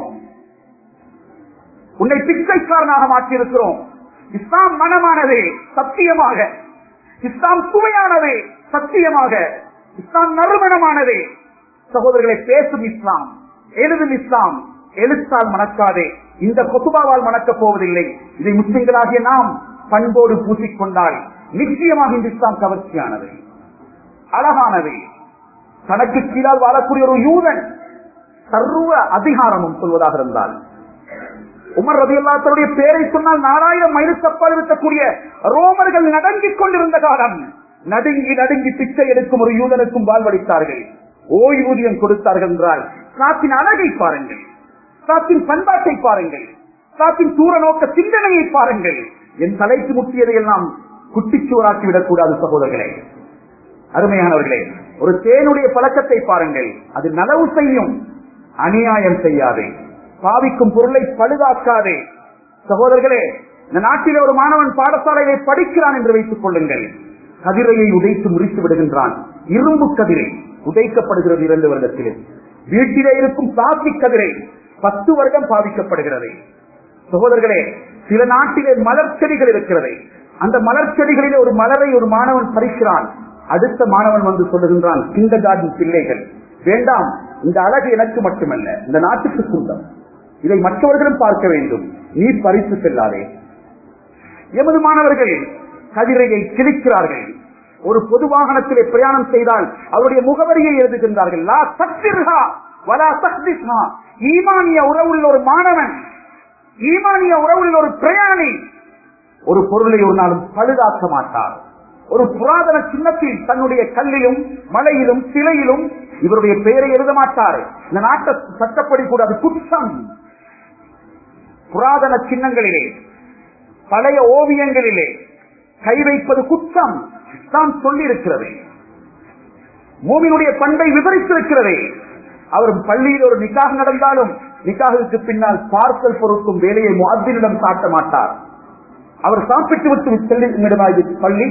உன்னை பிச்சைக்காரனாக மாற்றியிருக்கிறோம் இஸ்லாம் மனமானது சத்தியமாக இஸ்லாம் சுவையானது சத்தியமாக இஸ்லாம் நறுமணமானது சகோதரர்களை பேசும் இஸ்லாம் எழுதும் இஸ்லாம் எழுத்தால் மணக்காதே இந்த கொத்துபாவால் மணக்கப் போவதில்லை இதை முஸ்லிம்களாகிய நாம் பண்போடு பூசிக்கொண்டால் நிச்சயமாக இந்த இஸ்லாம் கவர்ச்சியானது அழகானது தனக்கு கீழால் வாழக்கூடிய ஒரு யூதன் சர்வ அதிகாரமும் சொல்வதாக இருந்தால் உமர் ரவி அல்லாத்தருடைய பேரை சொன்னால் நாலாயிரம் மைல் கப்பல் இருக்கக்கூடிய ரோமர்கள் நடுங்கிக் கொண்டிருந்த காலம் நடுங்கி நடுங்கி பிச்சை எடுக்கும் ஒரு யூதனுக்கும் வாழ்வளித்தார்கள் ஓய்வூதியம் கொடுத்தார்கள் என்றால் நாட்டின் அழகை பாருங்கள் நாட்டின் பண்பாட்டை பாருங்கள் நாட்டின் தூர நோக்க சிந்தனையை பாருங்கள் என் தலைக்கு முக்கியதை எல்லாம் குட்டிச்சுவராக்கி விடக்கூடாது சகோதரர்களே அருமையானவர்களே ஒரு தேனுடைய பழக்கத்தை பாருங்கள் அது நலவு செய்யும் அநியாயம் செய்யாதே பாவிக்கும் பொருளை பழுதாக்காதே சகோதரர்களே இந்த நாட்டிலே ஒரு மாணவன் பாடசாலையை படிக்கிறான் என்று வைத்துக் கொள்ளுங்கள் கதிரையை உடைத்து முறித்து விடுகின்றான் இரும்பு கதிரை உடைக்கப்படுகிறது இரண்டு வருடத்திலே வீட்டிலே இருக்கும் பிளாஸ்டிக் கதிரை பத்து வருடம் பாதிக்கப்படுகிறது சகோதரர்களே சில நாட்டிலே மலர் செடிகள் இருக்கிறது அந்த மலர் செடிகளிலே ஒரு மலரை ஒரு மாணவன் பறிக்கிறான் அடுத்த மாணவன் வந்து சொல்லுகின்றான் கிண்ட கார்டன் பிள்ளைகள் வேண்டாம் இந்த அழகு எனக்கு மட்டுமல்ல இந்த நாட்டுக்கு சொந்தம் இதை மற்றவர்களும் பார்க்க வேண்டும் நீ பறித்து செல்லாதே எமது மாணவர்கள் கதிரையை கிழிக்கிறார்கள் ஒரு பொது வாகனத்திலே பிரயாணம் செய்தால் அவருடைய முகவரியை எழுதுகின்றார்கள் லா சக்திர்ஹா வலா சக்திஸ்ஹா ஈமானிய உறவுள்ள ஒரு மாணவன் ஈமானிய உறவுள்ள ஒரு பிரயாணி ஒரு பொருளை ஒரு நாளும் பழுதாக்க மாட்டார் ஒரு புராதன சின்னத்தில் தன்னுடைய கல்லிலும் மலையிலும் சிலையிலும் இவருடைய பெயரை எழுத மாட்டார் இந்த நாட்டை சட்டப்படி கூட அது குற்றம் புராதன சின்னங்களிலே பழைய ஓவியங்களிலே கை வைப்பது குற்றம் தான் சொல்லி இருக்கிறது மூமினுடைய பண்பை விவரித்திருக்கிறது அவர் பள்ளியில் ஒரு நிக்காக நடந்தாலும் நிக்காகுக்கு பின்னால் பார்சல் பொருட்கும் வேலையை மாதிரிடம் காட்ட மாட்டார் அவர் சாப்பிட்டு விட்டு செல்லிடமாய் பள்ளி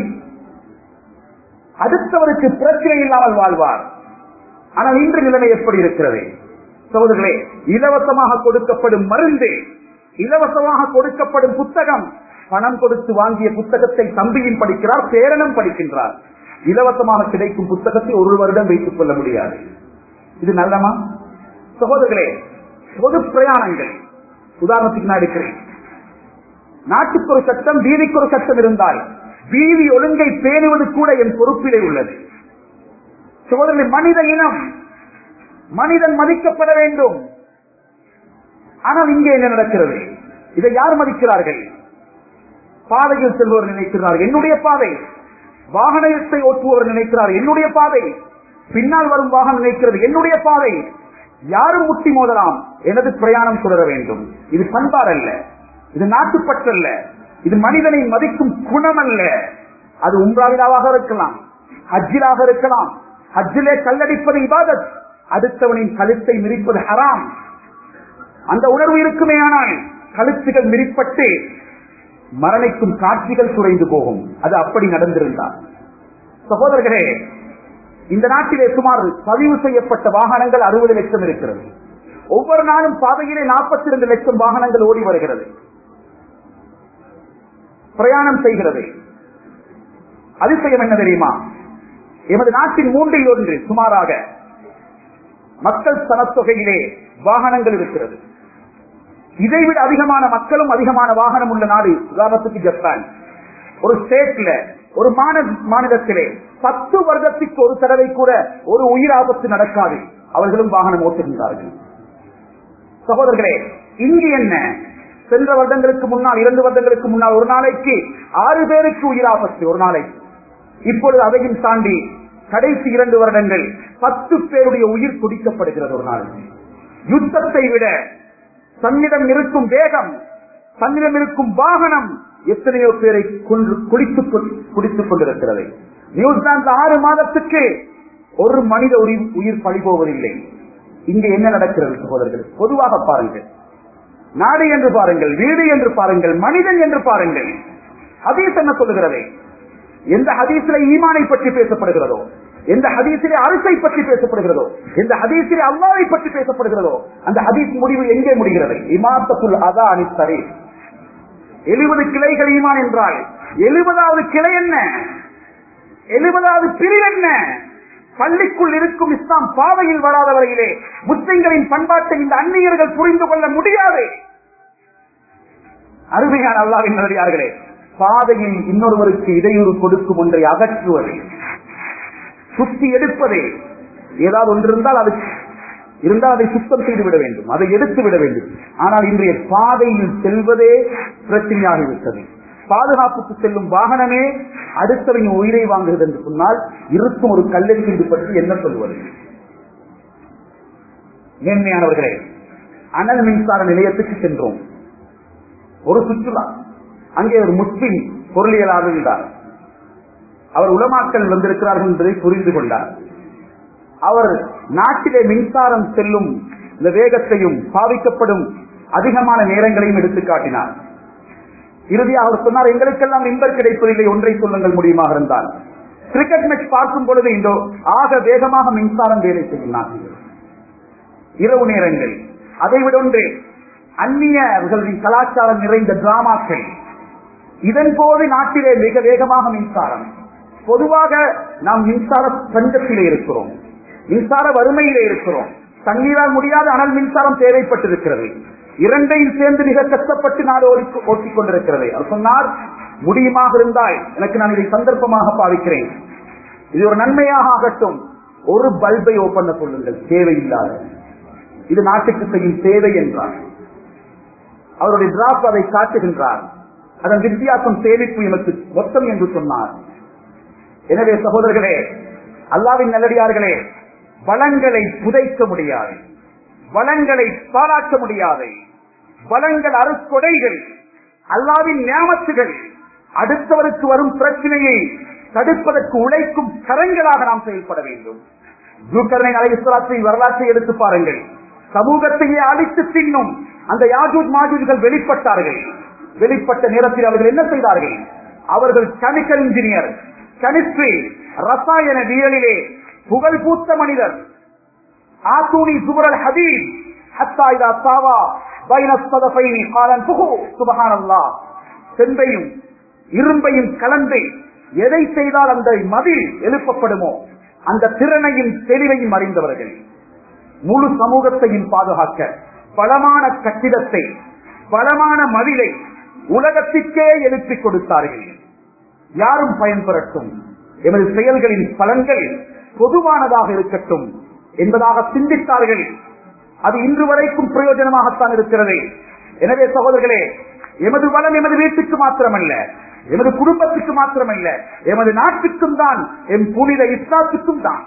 அடுத்தவருக்கு பிரச்சனை இல்லாமல் வாழ்வார் ஆனால் இன்று நிலைமை எப்படி இருக்கிறது சகோதரர்களே இலவசமாக கொடுக்கப்படும் மருந்து இலவசமாக கொடுக்கப்படும் புத்தகம் பணம் கொடுத்து வாங்கிய புத்தகத்தை தம்பியும் படிக்கிறார் பேரனும் படிக்கின்றார் இலவசமாக கிடைக்கும் புத்தகத்தை ஒரு வருடம் வைத்துக் கொள்ள முடியாது இது நல்லமா சகோதரர்களே பொது பிரயாணங்கள் உதாரணத்துக்கு நான் எடுக்கிறேன் நாட்டுக்கு ஒரு சட்டம் வீதிக்கு ஒரு சட்டம் இருந்தால் வீதி ஒழுங்கை பேணுவது கூட என் பொறுப்பிலே உள்ளது சகோதரர்களே மனித இனம் மனிதன் மதிக்கப்பட வேண்டும் ஆனால் இங்கே என்ன நடக்கிறது இதை யார் மதிக்கிறார்கள் பாதையில் செல்வோர் நினைக்கிறார்கள் என்னுடைய பாதை வாகனத்தை ஓட்டுபவர் நினைக்கிறார் என்னுடைய பாதை பின்னால் வரும் வாகனம் நினைக்கிறது என்னுடைய பாதை யாரும் முட்டி மோதலாம் எனது பிரயாணம் தொடர வேண்டும் இது பண்பாடு அல்ல இது நாட்டுப்பற்றல்ல இது மனிதனை மதிக்கும் குணம் அல்ல அது உம்ராவிலாவாக இருக்கலாம் ஹஜ்ஜிலாக இருக்கலாம் ஹஜ்ஜிலே கல்லடிப்பது இபாதத் அடுத்தவனின் கழுத்தை மிரிப்பது ஹராம் அந்த உணர்வு இருக்குமே ஆனால் கழுத்துகள் மிரிப்பட்டு மரணிக்கும் காட்சிகள் குறைந்து போகும் அது அப்படி நடந்திருந்தார் சகோதரர்களே இந்த நாட்டிலே சுமார் பதிவு செய்யப்பட்ட வாகனங்கள் அறுபது லட்சம் இருக்கிறது ஒவ்வொரு நாளும் பாதையிலே நாற்பத்தி இரண்டு லட்சம் வாகனங்கள் ஓடி வருகிறது பிரயாணம் செய்கிறது அதிசயம் என்ன தெரியுமா எமது நாட்டின் மூன்றில் ஒன்று சுமாராக மக்கள் சனத்தொகையிலே வாகனங்கள் இருக்கிறது இதைவிட அதிகமான மக்களும் அதிகமான வாகனம் உள்ள நாடு உதாரணத்துக்கு ஜப்பான் ஒரு ஸ்டேட்ல ஒரு மாநிலத்திலே பத்து வருடத்துக்கு ஒரு தடவை கூட ஒரு உயிர் ஆபத்து நடக்காது அவர்களும் வாகனம் ஓட்டுகின்றார்கள் சகோதரர்களே இங்கு என்ன சென்ற வருடங்களுக்கு முன்னால் இரண்டு வருடங்களுக்கு முன்னால் ஒரு நாளைக்கு ஆறு பேருக்கு உயிர் ஆபத்து ஒரு நாளைக்கு இப்பொழுது அதையும் தாண்டி கடைசி இரண்டு வருடங்கள் பத்து பேருடைய உயிர் துடிக்கப்படுகிறது ஒரு நாளைக்கு யுத்தத்தை விட தன்னிடம் இருக்கும் வேகம் தன்னிடம் இருக்கும் வாகனம் எத்தனையோ பேரை கொன்று குடித்துக் குடித்துக் கொண்டிருக்கிறது நியூசிலாந்து ஆறு மாதத்துக்கு ஒரு மனித உயிர் பழிபோவதில்லை இங்கே என்ன நடக்கிறது சகோதரர்கள் பொதுவாக பாருங்கள் நாடு என்று பாருங்கள் வீடு என்று பாருங்கள் மனிதன் என்று பாருங்கள் ஹதீஸ் என்ன சொல்லுகிறது எந்த ஹதீசில ஈமானை பற்றி பேசப்படுகிறதோ எந்த ஹதீசிலே அரசை பற்றி பேசப்படுகிறதோ எந்த ஹதீசிலே அல்லாவை பற்றி பேசப்படுகிறதோ அந்த ஹதீஸ் முடிவு எங்கே முடிகிறது இமாத்தத்துல் அதா அனித்தரே எழுபது கிளைகள் ஈமான் என்றால் எழுபதாவது கிளை என்ன எழுபதாவது பிரிவு என்ன பள்ளிக்குள் இருக்கும் இஸ்லாம் பாதையில் வராத வரையிலே முஸ்லிம்களின் பண்பாட்டை இந்த அந்நியர்கள் புரிந்து கொள்ள முடியாது அருமையான அல்லாவின் நல்லடியார்களே பாதையில் இன்னொருவருக்கு இடையூறு கொடுக்கும் ஒன்றை அகற்றுவது சுத்தி எடுப்பதே ஏதாவது ஒன்று இருந்தால் அது இருந்தால் அதை சுத்தம் செய்து விட வேண்டும் அதை எடுத்து விட வேண்டும் ஆனால் இன்றைய பாதையில் செல்வதே பிரச்சனையாகிவிட்டது பாதுகாப்புக்கு செல்லும் வாகனமே அடுத்தவன் உயிரை வாங்குகிறது என்று சொன்னால் இருக்கும் ஒரு கல்லெறிந்து பற்றி என்ன சொல்வது மேன்மையானவர்களே அனல் மின்சார நிலையத்துக்கு சென்றோம் ஒரு சுற்றுலா அங்கே ஒரு முஸ்லிம் பொருளியலாக இருந்தார் அவர் உலமாக்கல் வந்திருக்கிறார்கள் என்பதை புரிந்து கொண்டார் அவர் நாட்டிலே மின்சாரம் செல்லும் இந்த வேகத்தையும் பாவிக்கப்படும் அதிகமான நேரங்களையும் எடுத்து காட்டினார் இறுதியாக அவர் சொன்னார் எங்களுக்கெல்லாம் இன்பர் கிடைப்பதில்லை ஒன்றை சொல்லுங்கள் முடியுமாக இருந்தால் கிரிக்கெட் மேட்ச் பார்க்கும் பொழுது இந்தோ ஆக வேகமாக மின்சாரம் வேலை செய்யும் நாட்டில் இரவு நேரங்கள் அதை விட ஒன்று அந்நியர்களின் கலாச்சாரம் நிறைந்த டிராமாக்கள் இதன் போது நாட்டிலே மிக வேகமாக மின்சாரம் பொதுவாக நாம் மின்சார பஞ்சத்திலே இருக்கிறோம் மின்சார வறுமையிலே இருக்கிறோம் தண்ணீரால் முடியாத அனல் மின்சாரம் தேவைப்பட்டிருக்கிறது இரண்டையும் சேர்ந்து மிக கஷ்டப்பட்டு நாடு ஓட்டிக் கொண்டிருக்கிறது அவர் சொன்னார் முடியுமாக இருந்தால் எனக்கு நான் இதை சந்தர்ப்பமாக பாவிக்கிறேன் இது ஒரு நன்மையாக ஆகட்டும் ஒரு பல்பை ஓப்பன் சொல்லுங்கள் தேவையில்லாத இது நாட்டுக்கு செய்யும் தேவை என்றார் அவருடைய டிராப் அதை காட்டுகின்றார் அதன் வித்தியாசம் சேமிப்பு எனக்கு மொத்தம் என்று சொன்னார் எனவே சகோதரர்களே அல்லாவின் நல்லடியார்களே வளங்களை புதைக்க முடியாது வளங்களை பாராட்ட முடியாது வளங்கள் அறுக்கொடைகள் அல்லாவின் ஞாபகத்துகள் அடுத்தவருக்கு வரும் பிரச்சனையை தடுப்பதற்கு உழைக்கும் கரங்களாக நாம் செயல்பட வேண்டும் ஜூக்கரனை அலைவிஸ்வராத்தின் வரலாற்றை எடுத்து பாருங்கள் சமூகத்தையே அழித்து தின்னும் அந்த யாஜூத் மாஜூத்கள் வெளிப்பட்டார்கள் வெளிப்பட்ட நேரத்தில் அவர்கள் என்ன செய்தார்கள் அவர்கள் கெமிக்கல் இன்ஜினியர் கெமிஸ்ட்ரி ரசாயன வியலிலே புகழ் பூத்த மனிதர் ஆத்தூனி சுபரல் ஹதீப் ஹத்தா இதா சாவா பைனஸ்பதபைனி காலன் புகு சுபஹானல்லாஹ் செம்பையும் இரும்பையும் கலந்து எதை செய்தால் அந்த மதில் எழுப்பப்படுமோ அந்த திறனையும் தெளிவையும் அறிந்தவர்கள் முழு சமூகத்தையும் பாதுகாக்க பலமான கட்டிடத்தை பலமான மதிலை உலகத்திற்கே எழுப்பிக் கொடுத்தார்கள் யாரும் பயன்பெறட்டும் எமது செயல்களின் பலன்கள் பொதுவானதாக இருக்கட்டும் என்பதாக சிந்தித்தார்கள் அது இன்று வரைக்கும் பிரயோஜனமாகத்தான் இருக்கிறது எனவே சகோதரர்களே எமது வளம் எமது வீட்டுக்கு மாத்திரமல்ல எமது குடும்பத்துக்கு மாத்திரமல்ல எமது நாட்டுக்கும் தான் எம் புனித இஸ்லாத்துக்கும் தான்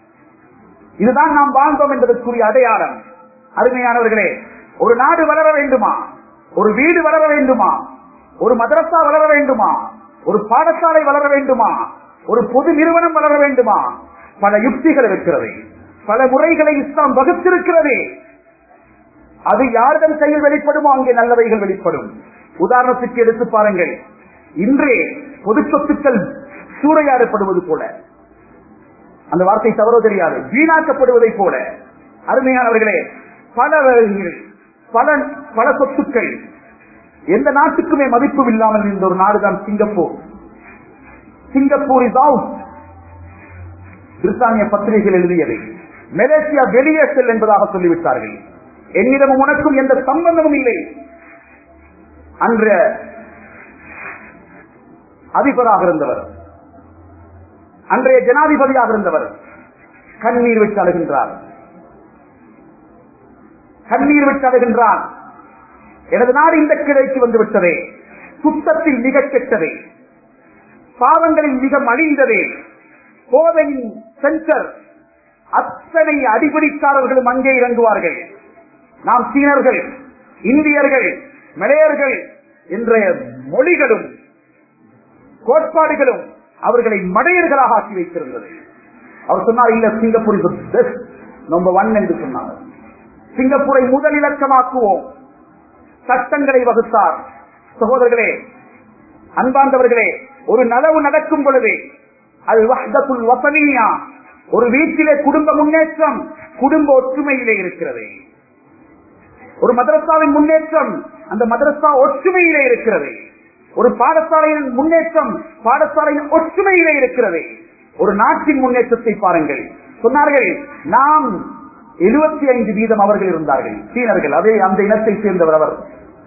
இதுதான் நாம் வாழ்ந்தோம் என்பதற்குரிய அடையாளம் அருமையானவர்களே ஒரு நாடு வளர வேண்டுமா ஒரு வீடு வளர வேண்டுமா ஒரு மதரசா வளர வேண்டுமா ஒரு பாடசாலை வளர வேண்டுமா ஒரு பொது நிறுவனம் வளர வேண்டுமா பல யுக்திகள் இருக்கிறது பல முறைகளை இஸ்லாம் வகுத்திருக்கிறது அது யாரிடம் கையில் வெளிப்படுமோ அங்கே நல்லவைகள் வெளிப்படும் உதாரணத்துக்கு எடுத்து பாருங்கள் இன்றே பொது சொத்துக்கள் சூறையாடப்படுவது போல அந்த வார்த்தை தவறோ தெரியாது வீணாக்கப்படுவதை போல அருமையானவர்களே பல வகைகள், பல பல சொத்துக்கள் எந்த நாட்டுக்குமே மதிப்பு இல்லாமல் இருந்த ஒரு நாடுதான் சிங்கப்பூர் சிங்கப்பூர் இஸ் அவுட் பிரித்தானிய பத்திரிகைகள் எழுதியது மலேசியா வெளியே செல் என்பதாக சொல்லிவிட்டார்கள் என்னிடமும் உனக்கும் எந்த சம்பந்தமும் இல்லை அன்ற அதிபராக இருந்தவர் அன்றைய ஜனாதிபதியாக இருந்தவர் கண்ணீர் விட்டு அழுகின்றார் கண்ணீர் விட்டு அழுகின்றார் எனது நாடு இந்த கிளைக்கு வந்து விட்டதே சுத்தத்தில் மிக கெட்டதே பாவங்களில் மிக மலிந்ததே போதையின் சென்டர் அத்தனை அடிபிடிக்காரர்களும் அங்கே இறங்குவார்கள் நாம் சீனர்கள் இந்தியர்கள் மலையர்கள் என்ற மொழிகளும் கோட்பாடுகளும் அவர்களை மடையர்களாக ஆக்கி வைத்திருந்தது அவர் சொன்னார் இல்ல சிங்கப்பூர் பெஸ்ட் நம்பர் ஒன் என்று சொன்னார் சிங்கப்பூரை முதல் இலக்கமாக்குவோம் சட்டங்களை வகுத்தார் சகோதரர்களே அன்பார்ந்தவர்களே ஒரு நலவு நடக்கும் பொழுது அது வஹ்தத்துல் வசனியா ஒரு வீட்டிலே குடும்ப முன்னேற்றம் குடும்ப ஒற்றுமையிலே இருக்கிறது ஒரு மதரசாவின் முன்னேற்றம் அந்த மதரசா ஒற்றுமையிலே இருக்கிறது ஒரு பாடசாலையின் முன்னேற்றம் பாடசாலையின் ஒற்றுமையிலே இருக்கிறது ஒரு நாட்டின் முன்னேற்றத்தை பாருங்கள் சொன்னார்கள் நாம் எழுபத்தி ஐந்து வீதம் அவர்கள் இருந்தார்கள் சீனர்கள் அதே அந்த இனத்தை சேர்ந்தவர் அவர்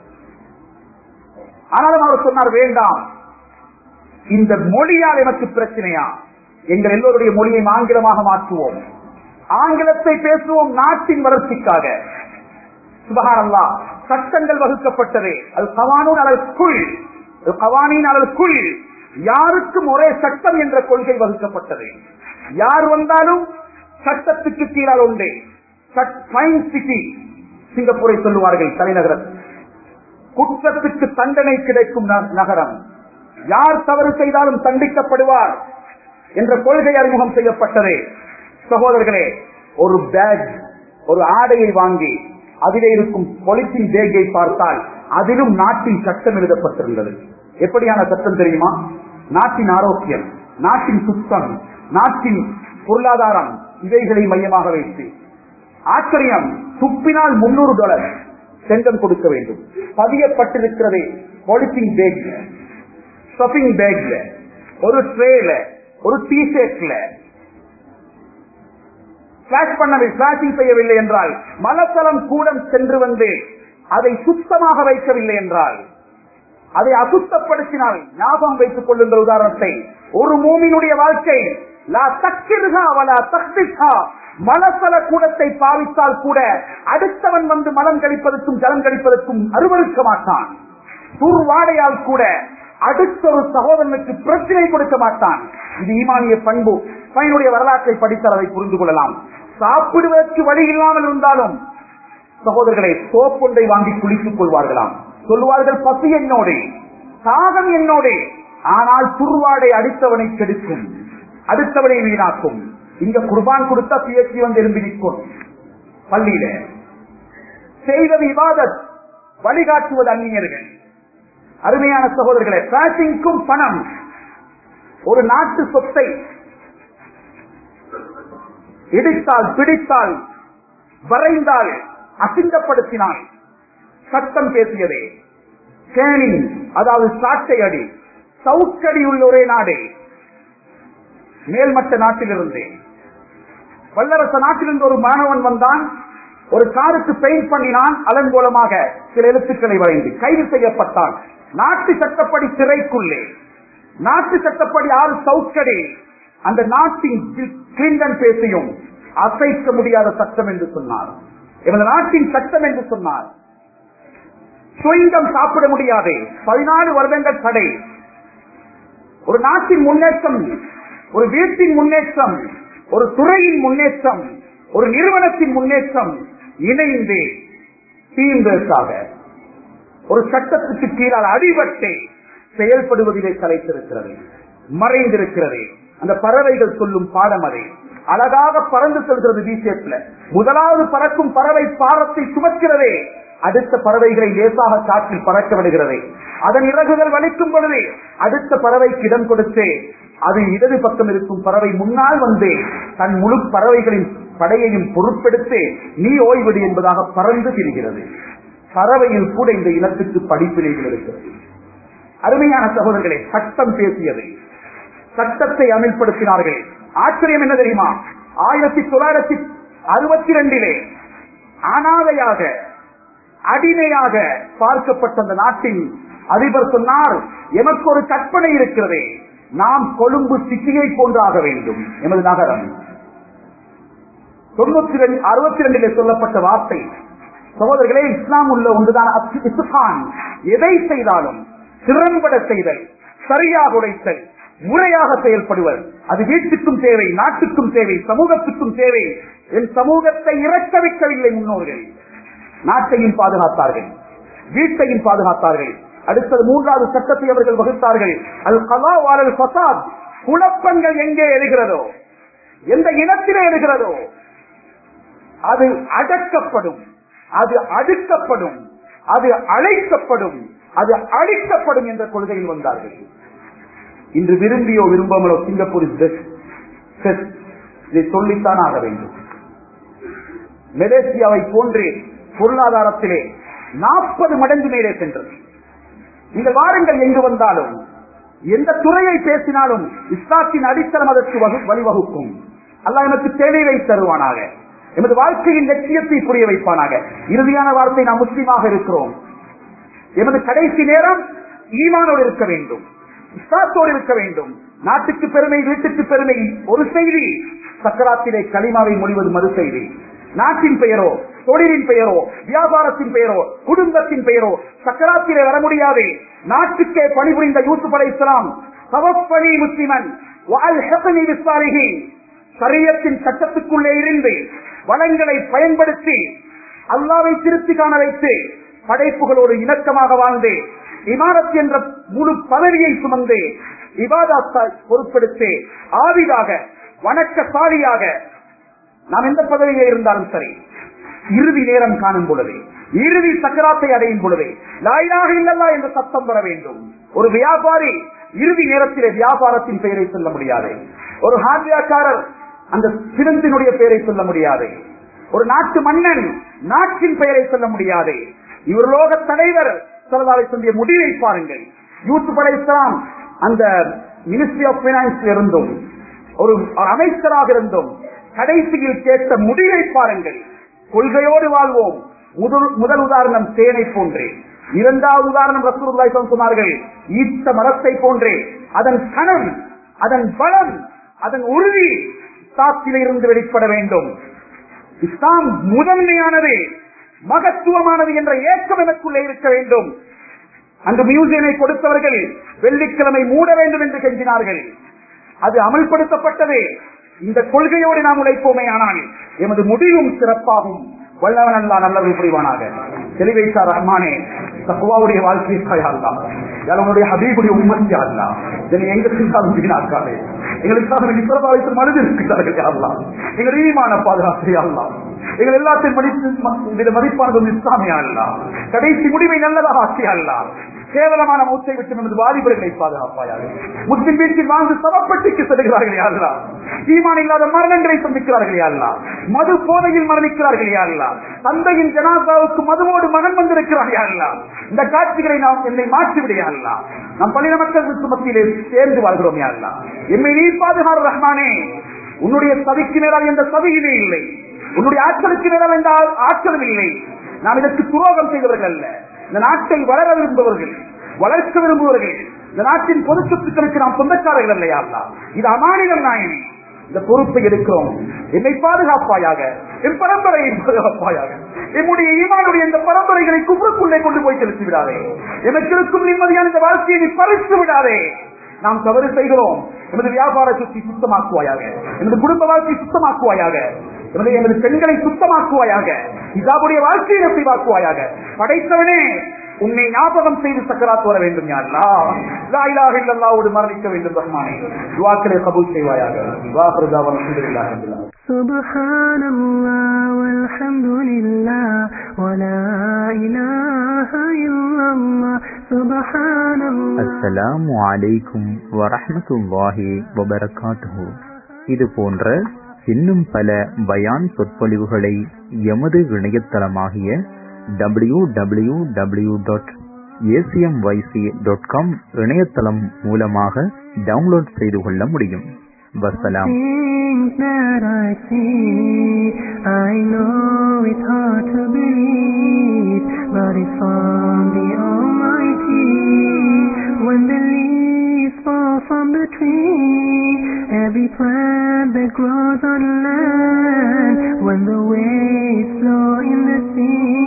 ஆனாலும் அவர் சொன்னார் வேண்டாம் இந்த மொழியால் எனக்கு பிரச்சனையா எங்கள் எல்லோருடைய மொழியை ஆங்கிலமாக மாற்றுவோம் ஆங்கிலத்தை பேசுவோம் நாட்டின் வளர்ச்சிக்காக சுபகாரல்லா சட்டங்கள் வகுக்கப்பட்டது அது கவானூன் அளவுக்குள் கவானின் அளவுக்குள் யாருக்கும் ஒரே சட்டம் என்ற கொள்கை வகுக்கப்பட்டது யார் வந்தாலும் சட்டத்துக்கு கீழால் உண்டு சிட்டி சிங்கப்பூரை சொல்லுவார்கள் தலைநகரம் குற்றத்துக்கு தண்டனை கிடைக்கும் ந- நகரம் யார் தவறு செய்தாலும் தண்டிக்கப்படுவார் என்ற கொள்கை அறிமுகம் செய்யப்பட்டது சகோதரர்களே ஒரு பேக் ஒரு ஆடையை வாங்கி அதிலே இருக்கும் பொலித்தீன் பேக்கை பார்த்தால் அதிலும் நாட்டின் சட்டம் எழுதப்பட்டிருந்தது எப்படியான சட்டம் தெரியுமா நாட்டின் ஆரோக்கியம் நாட்டின் சுத்தம் நாட்டின் பொருளாதாரம் இவைகளை மையமாக வைத்து ஆச்சரியம் துப்பினால் முன்னூறு டாலர் சென்டம் கொடுக்க வேண்டும் பதியப்பட்டிருக்கிறது பாலித்தீன் பேக்ல ஷாப்பிங் பேக்ல ஒரு ட்ரேல ஒரு டி ஷர்ட்ல பிளாஷ் பண்ணவில்லை பிளாஷிங் செய்யவில்லை என்றால் மலத்தளம் கூடம் சென்று வந்து அதை சுத்தமாக வைக்கவில்லை என்றால் அதை அசுத்தப்படுத்தினால் ஞாபகம் வைத்துக் கொள்ளுங்கள் உதாரணத்தை ஒரு மூமினுடைய வாழ்க்கை லா தக்கிருகா வலா தக்திகா மலசல கூடத்தை பாவித்தால் கூட அடுத்தவன் வந்து மலம் கழிப்பதற்கும் ஜலம் கழிப்பதற்கும் அருவருக்க மாட்டான் துர்வாடையால் கூட அடுத்த ஒரு சகோதரனுக்கு பிரச்சனை கொடுக்க மாட்டான் இது ஈமானிய பண்பு பயனுடைய வரலாற்றை படித்தால் அதை புரிந்து கொள்ளலாம் சாப்பிடுவதற்கு வழி இல்லாமல் இருந்தாலும் சகோதரர்களை சோப்பொன்றை வாங்கி குளித்துக் கொள்வார்களாம் சொல்லுவார்கள் பசி என்னோடு தாகம் என்னோடு ஆனால் துர்வாடை அடித்தவனை கெடுக்கும் அடுத்தவனை வீணாக்கும் இங்க குர்பான் கொடுத்தா பிஎஸ்சி வந்து எழும்பி நிற்கும் பள்ளியில செய்வது இவாதத் வழிகாட்டுவது அந்நியர்கள் அருமையான சகோதரர்களே பேட்டிங்க்கும் பணம் ஒரு நாட்டு சொத்தை இடித்தால் பிடித்தால் வரைந்தால் அசிங்கப்படுத்தினால் சட்டம் பேசியதே கேனிங் அதாவது சாட்டை அடி சவுக்கடி உள்ள ஒரே நாடு மேல்மட்ட நாட்டிலிருந்து வல்லரச நாட்டிலிருந்து ஒரு மாணவன் வந்தான் ஒரு காருக்கு பெயிண்ட் பண்ணினான் அலங்கோலமாக சில எழுத்துக்களை வரைந்து கைது செய்யப்பட்டான் நாட்டு சட்டப்படி சிறைக்குள்ளே நாட்டு சட்டப்படி ஆறு சவுக்கடி அந்த நாட்டின் கிளிண்டன் பேசியும் அசைக்க முடியாத சட்டம் என்று சொன்னார் இவன் நாட்டின் சட்டம் என்று சொன்னார் சுயங்கம் சாப்பிட முடியாது பதினாலு வருடங்கள் தடை ஒரு நாட்டின் முன்னேற்றம் ஒரு வீட்டின் முன்னேற்றம் ஒரு துறையின் முன்னேற்றம் ஒரு நிறுவனத்தின் முன்னேற்றம் இணைந்து டீம் பேஸாக ஒரு சட்டத்துக்கு கீழால் அடிபட்டு செயல்படுவதிலே கலைத்திருக்கிறது மறைந்திருக்கிறது அந்த பறவைகள் சொல்லும் பாடம் அதை அழகாக பறந்து செல்கிறது பிசேப்ல முதலாவது பறக்கும் பறவை பாரத்தை சுமக்கிறதே அடுத்த பறவைகளை லேசாக காற்றில் பறக்க விடுகிறது அதன் இறகுகள் வலிக்கும் பொழுது அடுத்த பறவைக்கு இடம் கொடுத்து அது இடது பக்கம் இருக்கும் பறவை முன்னால் வந்து தன் முழு பறவைகளின் படையையும் பொருட்படுத்தி நீ ஓய்வெடு என்பதாக பறந்து திரிகிறது பறவையில் கூட இந்த இனத்துக்கு படிப்பினைகள் இருக்கிறது அருமையான சகோதரர்களே சட்டம் பேசியது சட்டத்தை அமல்படுத்தினார்கள் ஆச்சரியம் என்ன தெரியுமா ஆயிரத்தி தொள்ளாயிரத்தி அறுபத்தி ரெண்டிலே அனாதையாக அடிமையாக பார்க்கப்பட்ட அந்த நாட்டின் அதிபர் சொன்னார் எமக்கு ஒரு கற்பனை இருக்கிறது நாம் கொழும்பு சிட்டியை போன்றாக வேண்டும் எமது நகரம் தொண்ணூத்தி ரெண்டு அறுபத்தி ரெண்டிலே சொல்லப்பட்ட வார்த்தை சகோதரர்களே இஸ்லாம் உள்ள ஒன்றுதான் இஸ்லான் எதை செய்தாலும் திறன்பட செய்தல் சரியாக உடைத்தல் முறையாக செயல்படுவர் அது வீட்டுக்கும் தேவை நாட்டுக்கும் தேவை சமூகத்துக்கும் தேவை என் சமூகத்தை இறக்க வைக்கவில்லை முன்னோர்கள் நாட்டையும் பாதுகாத்தார்கள் வீட்டையும் பாதுகாத்தார்கள் அடுத்தது மூன்றாவது சட்டத்தை அவர்கள் வகுத்தார்கள் அது கலா வாழல் பசாத் குழப்பங்கள் எங்கே எழுகிறதோ எந்த இனத்திலே எழுகிறதோ அது அடக்கப்படும் அது அடுக்கப்படும் அது அழைக்கப்படும் அது அழிக்கப்படும் என்ற கொள்கையில் வந்தார்கள் இன்று விரும்பியோ விரும்பாமலோ சிங்கப்பூர் இஸ் பெஸ்ட் இதை சொல்லித்தான் ஆக வேண்டும் மலேசியாவை போன்றே பொருளாதாரத்திலே நாற்பது மடங்கு மேலே சென்றது நீங்கள் வாருங்கள் எங்கு வந்தாலும் எந்த துறையை பேசினாலும் இஸ்லாத்தின் அடித்தளம் அதற்கு வகு- வழிவகுக்கும் அல்லாஹ் எனக்கு தேவையை தருவானாக எமது வாழ்க்கையின் லட்சியத்தை புரிய வைப்பானாக இறுதியான வார்த்தை நாம் முஸ்லீமாக இருக்கிறோம் எமது கடைசி நேரம் ஈமானோடு இருக்க வேண்டும் இஸ்லாத்தோடு இருக்க வேண்டும் நாட்டுக்கு பெருமை வீட்டுக்கு பெருமை ஒரு செய்தி சக்கராத்திலே களிமாவை மொழிவது மறு செய்தி நாட்டின் பெயரோ தொழிலின் பெயரோ வியாபாரத்தின் பெயரோ குடும்பத்தின் பெயரோ சக்கராத்திலே வர முடியாது நாட்டுக்கே பணிபுரிந்த யூசுப் அலை இஸ்லாம் தவப்பணி முஸ்லிமன் வஅல்ஹக்னி பிஸ்ஸாலிஹீன். சரியத்தின் சட்டத்துக்குள்ளே இருந்து வளங்களை பயன்படுத்தி அல்லாவை திருப்தி காண வைத்து படைப்புகளோடு இணக்கமாக வாழ்ந்து இமாரத் என்ற முழு பதவியை சுமந்து இபாதாத்தை பொருட்படுத்தி ஆவிதாக வணக்கசாலியாக நாம் எந்த பதவியிலே இருந்தாலும் சரி இறுதி நேரம் காணும் பொழுது இறுதி சக்கராத்தை அடையும் பொழுது லாயிலாக இல்லல்லா என்ற சத்தம் வர வேண்டும் ஒரு வியாபாரி இறுதி நேரத்திலே வியாபாரத்தின் பெயரை சொல்ல முடியாது ஒரு ஹார்ட்வேர்காரர் அந்த சிறந்தினுடைய பெயரை சொல்ல முடியாது ஒரு நாட்டு மன்னன் நாட்டின் பெயரை சொல்ல முடியாது இவர் லோக தலைவர் சொல்லதாலை சொல்லிய முடிவை பாருங்கள் யூசுப் அலை இஸ்லாம் அந்த மினிஸ்ட்ரி ஆஃப் பைனான்ஸ் இருந்தும் ஒரு அமைச்சராக இருந்தும் கடைசியில் கேட்ட முடிவை பாருங்கள் கொள்கையோடு வாழ்வோம் முதல் முதல் உதாரணம் தேனை போன்றே இரண்டாவது உதாரணம் ரசூலுல்லாஹி ஸல்லல்லாஹு சொன்னார்கள் ஈத்த மரத்தை போன்றே அதன் கணம் அதன் பலம் அதன் உறுதி இஸ்லாத்திலே இருந்து வெளிப்பட வேண்டும் இஸ்லாம் முதன்மையானது மகத்துவமானது என்ற ஏக்கம் எனக்குள்ளே இருக்க வேண்டும் அந்த மியூசியமை கொடுத்தவர்கள் வெள்ளிக்கிழமை மூட வேண்டும் என்று கெஞ்சினார்கள் அது அமல்படுத்தப்பட்டது இந்த கொள்கையோடு நாம் உழைப்போமே ஆனால் எமது முடிவும் சிறப்பாகும் வல்லவன் அல்லா நல்லது புரிவானாக தெளிவைத்தார் ரஹ்மானே தக்குவாவுடைய வாழ்க்கையை அல்லா உன்னுடைய ஹபீபுடைய உண்மத்தி அல்லா இதனை எங்க சென்றாலும் வீணாக்காதே எங்களுக்காக வேண்டி சிறப்பாக மனிதன் இருக்கிறார்கள் அல்லா எங்கள் ஈமான பாதுகாப்பே அல்லா எங்கள் எல்லாத்தையும் மதிப்பு மதிப்பானதும் இஸ்லாமியா அல்லா கடைசி முடிவை நல்லதாக ஆட்சி அல்லா கேவலமான மூச்சை விட்டு நமது வாலிபர்களை பாதுகாப்பாயாக முஸ்லிம் வீட்டில் வாழ்ந்து சமப்பட்டிக்கு செல்கிறார்கள் யாருலா ஈமான் இல்லாத மரணங்களை சந்திக்கிறார்கள் யாருலா மது போதையில் மரணிக்கிறார்கள் யாருலா தந்தையின் ஜனாதாவுக்கு மதுவோடு மகன் வந்திருக்கிறார் யாருலா இந்த காட்சிகளை நாம் என்னை மாற்றிவிட யாருலா நம் பள்ளின மக்களுக்கு மத்தியிலே சேர்ந்து வாழ்கிறோம் யாருலா எம்மை நீ பாதுகார் ரஹ்மானே உன்னுடைய சதிக்கு நேரால் எந்த சதியிலே இல்லை உன்னுடைய ஆற்றலுக்கு நேரால் எந்த ஆற்றலும் இல்லை நாம் இதற்கு துரோகம் செய்தவர்கள் அல்ல இந்த நாட்டை வளர விரும்புபவர்கள் வளர்க்க விரும்புபவர்கள் இந்த நாட்டின் பொது சொத்துக்களுக்கு நாம் சொந்தக்காரர்கள் இல்லையா அல்லா? இது அமானிதம் நாயனே இந்த பொறுப்பை எடுக்கிறோம் என்னை பாதுகாப்பாயாக என் பரம்பரையை பாதுகாப்பாயாக என்னுடைய ஈமானுடைய இந்த பரம்பரைகளை குப்புக்குள்ளே கொண்டு போய் செலுத்தி விடாதே எனக்கு இருக்கும் நிம்மதியான இந்த வாழ்க்கையை நீ பறித்து விடாதே நாம் தவறு செய்கிறோம் எமது வியாபார சுத்தி சுத்தமாக்குவாயாக எமது குடும்ப வாழ்க்கை சுத்தமாக்குவாயாக எமது எமது பெண்களை சுத்தமாக்குவாயாக இதாவுடைய வாழ்க்கையை நசைவாக்குவாயாக படைத்தவனே உன்னை ஞாபகம் செய்து சக்கராத் வர வேண்டும் யா அல்லாஹ் லா இலாஹ இல்லல்லாஹ்வோடு மரணிக்க வேண்டும் ரஹ்மானே துஆக்களை கபூல் செய்வாயாக வாஹிரு தாவா அல்ஹம்துலில்லாஹி ரப்பில் ஆலமீன் سبحان الله والحمد لله ولا إله إلا الله سبحان الله அஸ்ஸலாமு அலைக்கும் வரஹ்மத்துல்லாஹி வபரகாத்துஹு இது போன்ற இன்னும் பல பயான் சொற்பொழிவுகளை எமது இணையதளமாகிய W W W dot ACMYC dot com இணையதளம் மூலமாக டவுன்லோட் செய்து கொள்ள முடியும் வசலாம் Things that I see, I know it's hard to believe, but it's from the Almighty. When the leaves fall from the tree, every plant that grows on land, when the waves flow in the sea,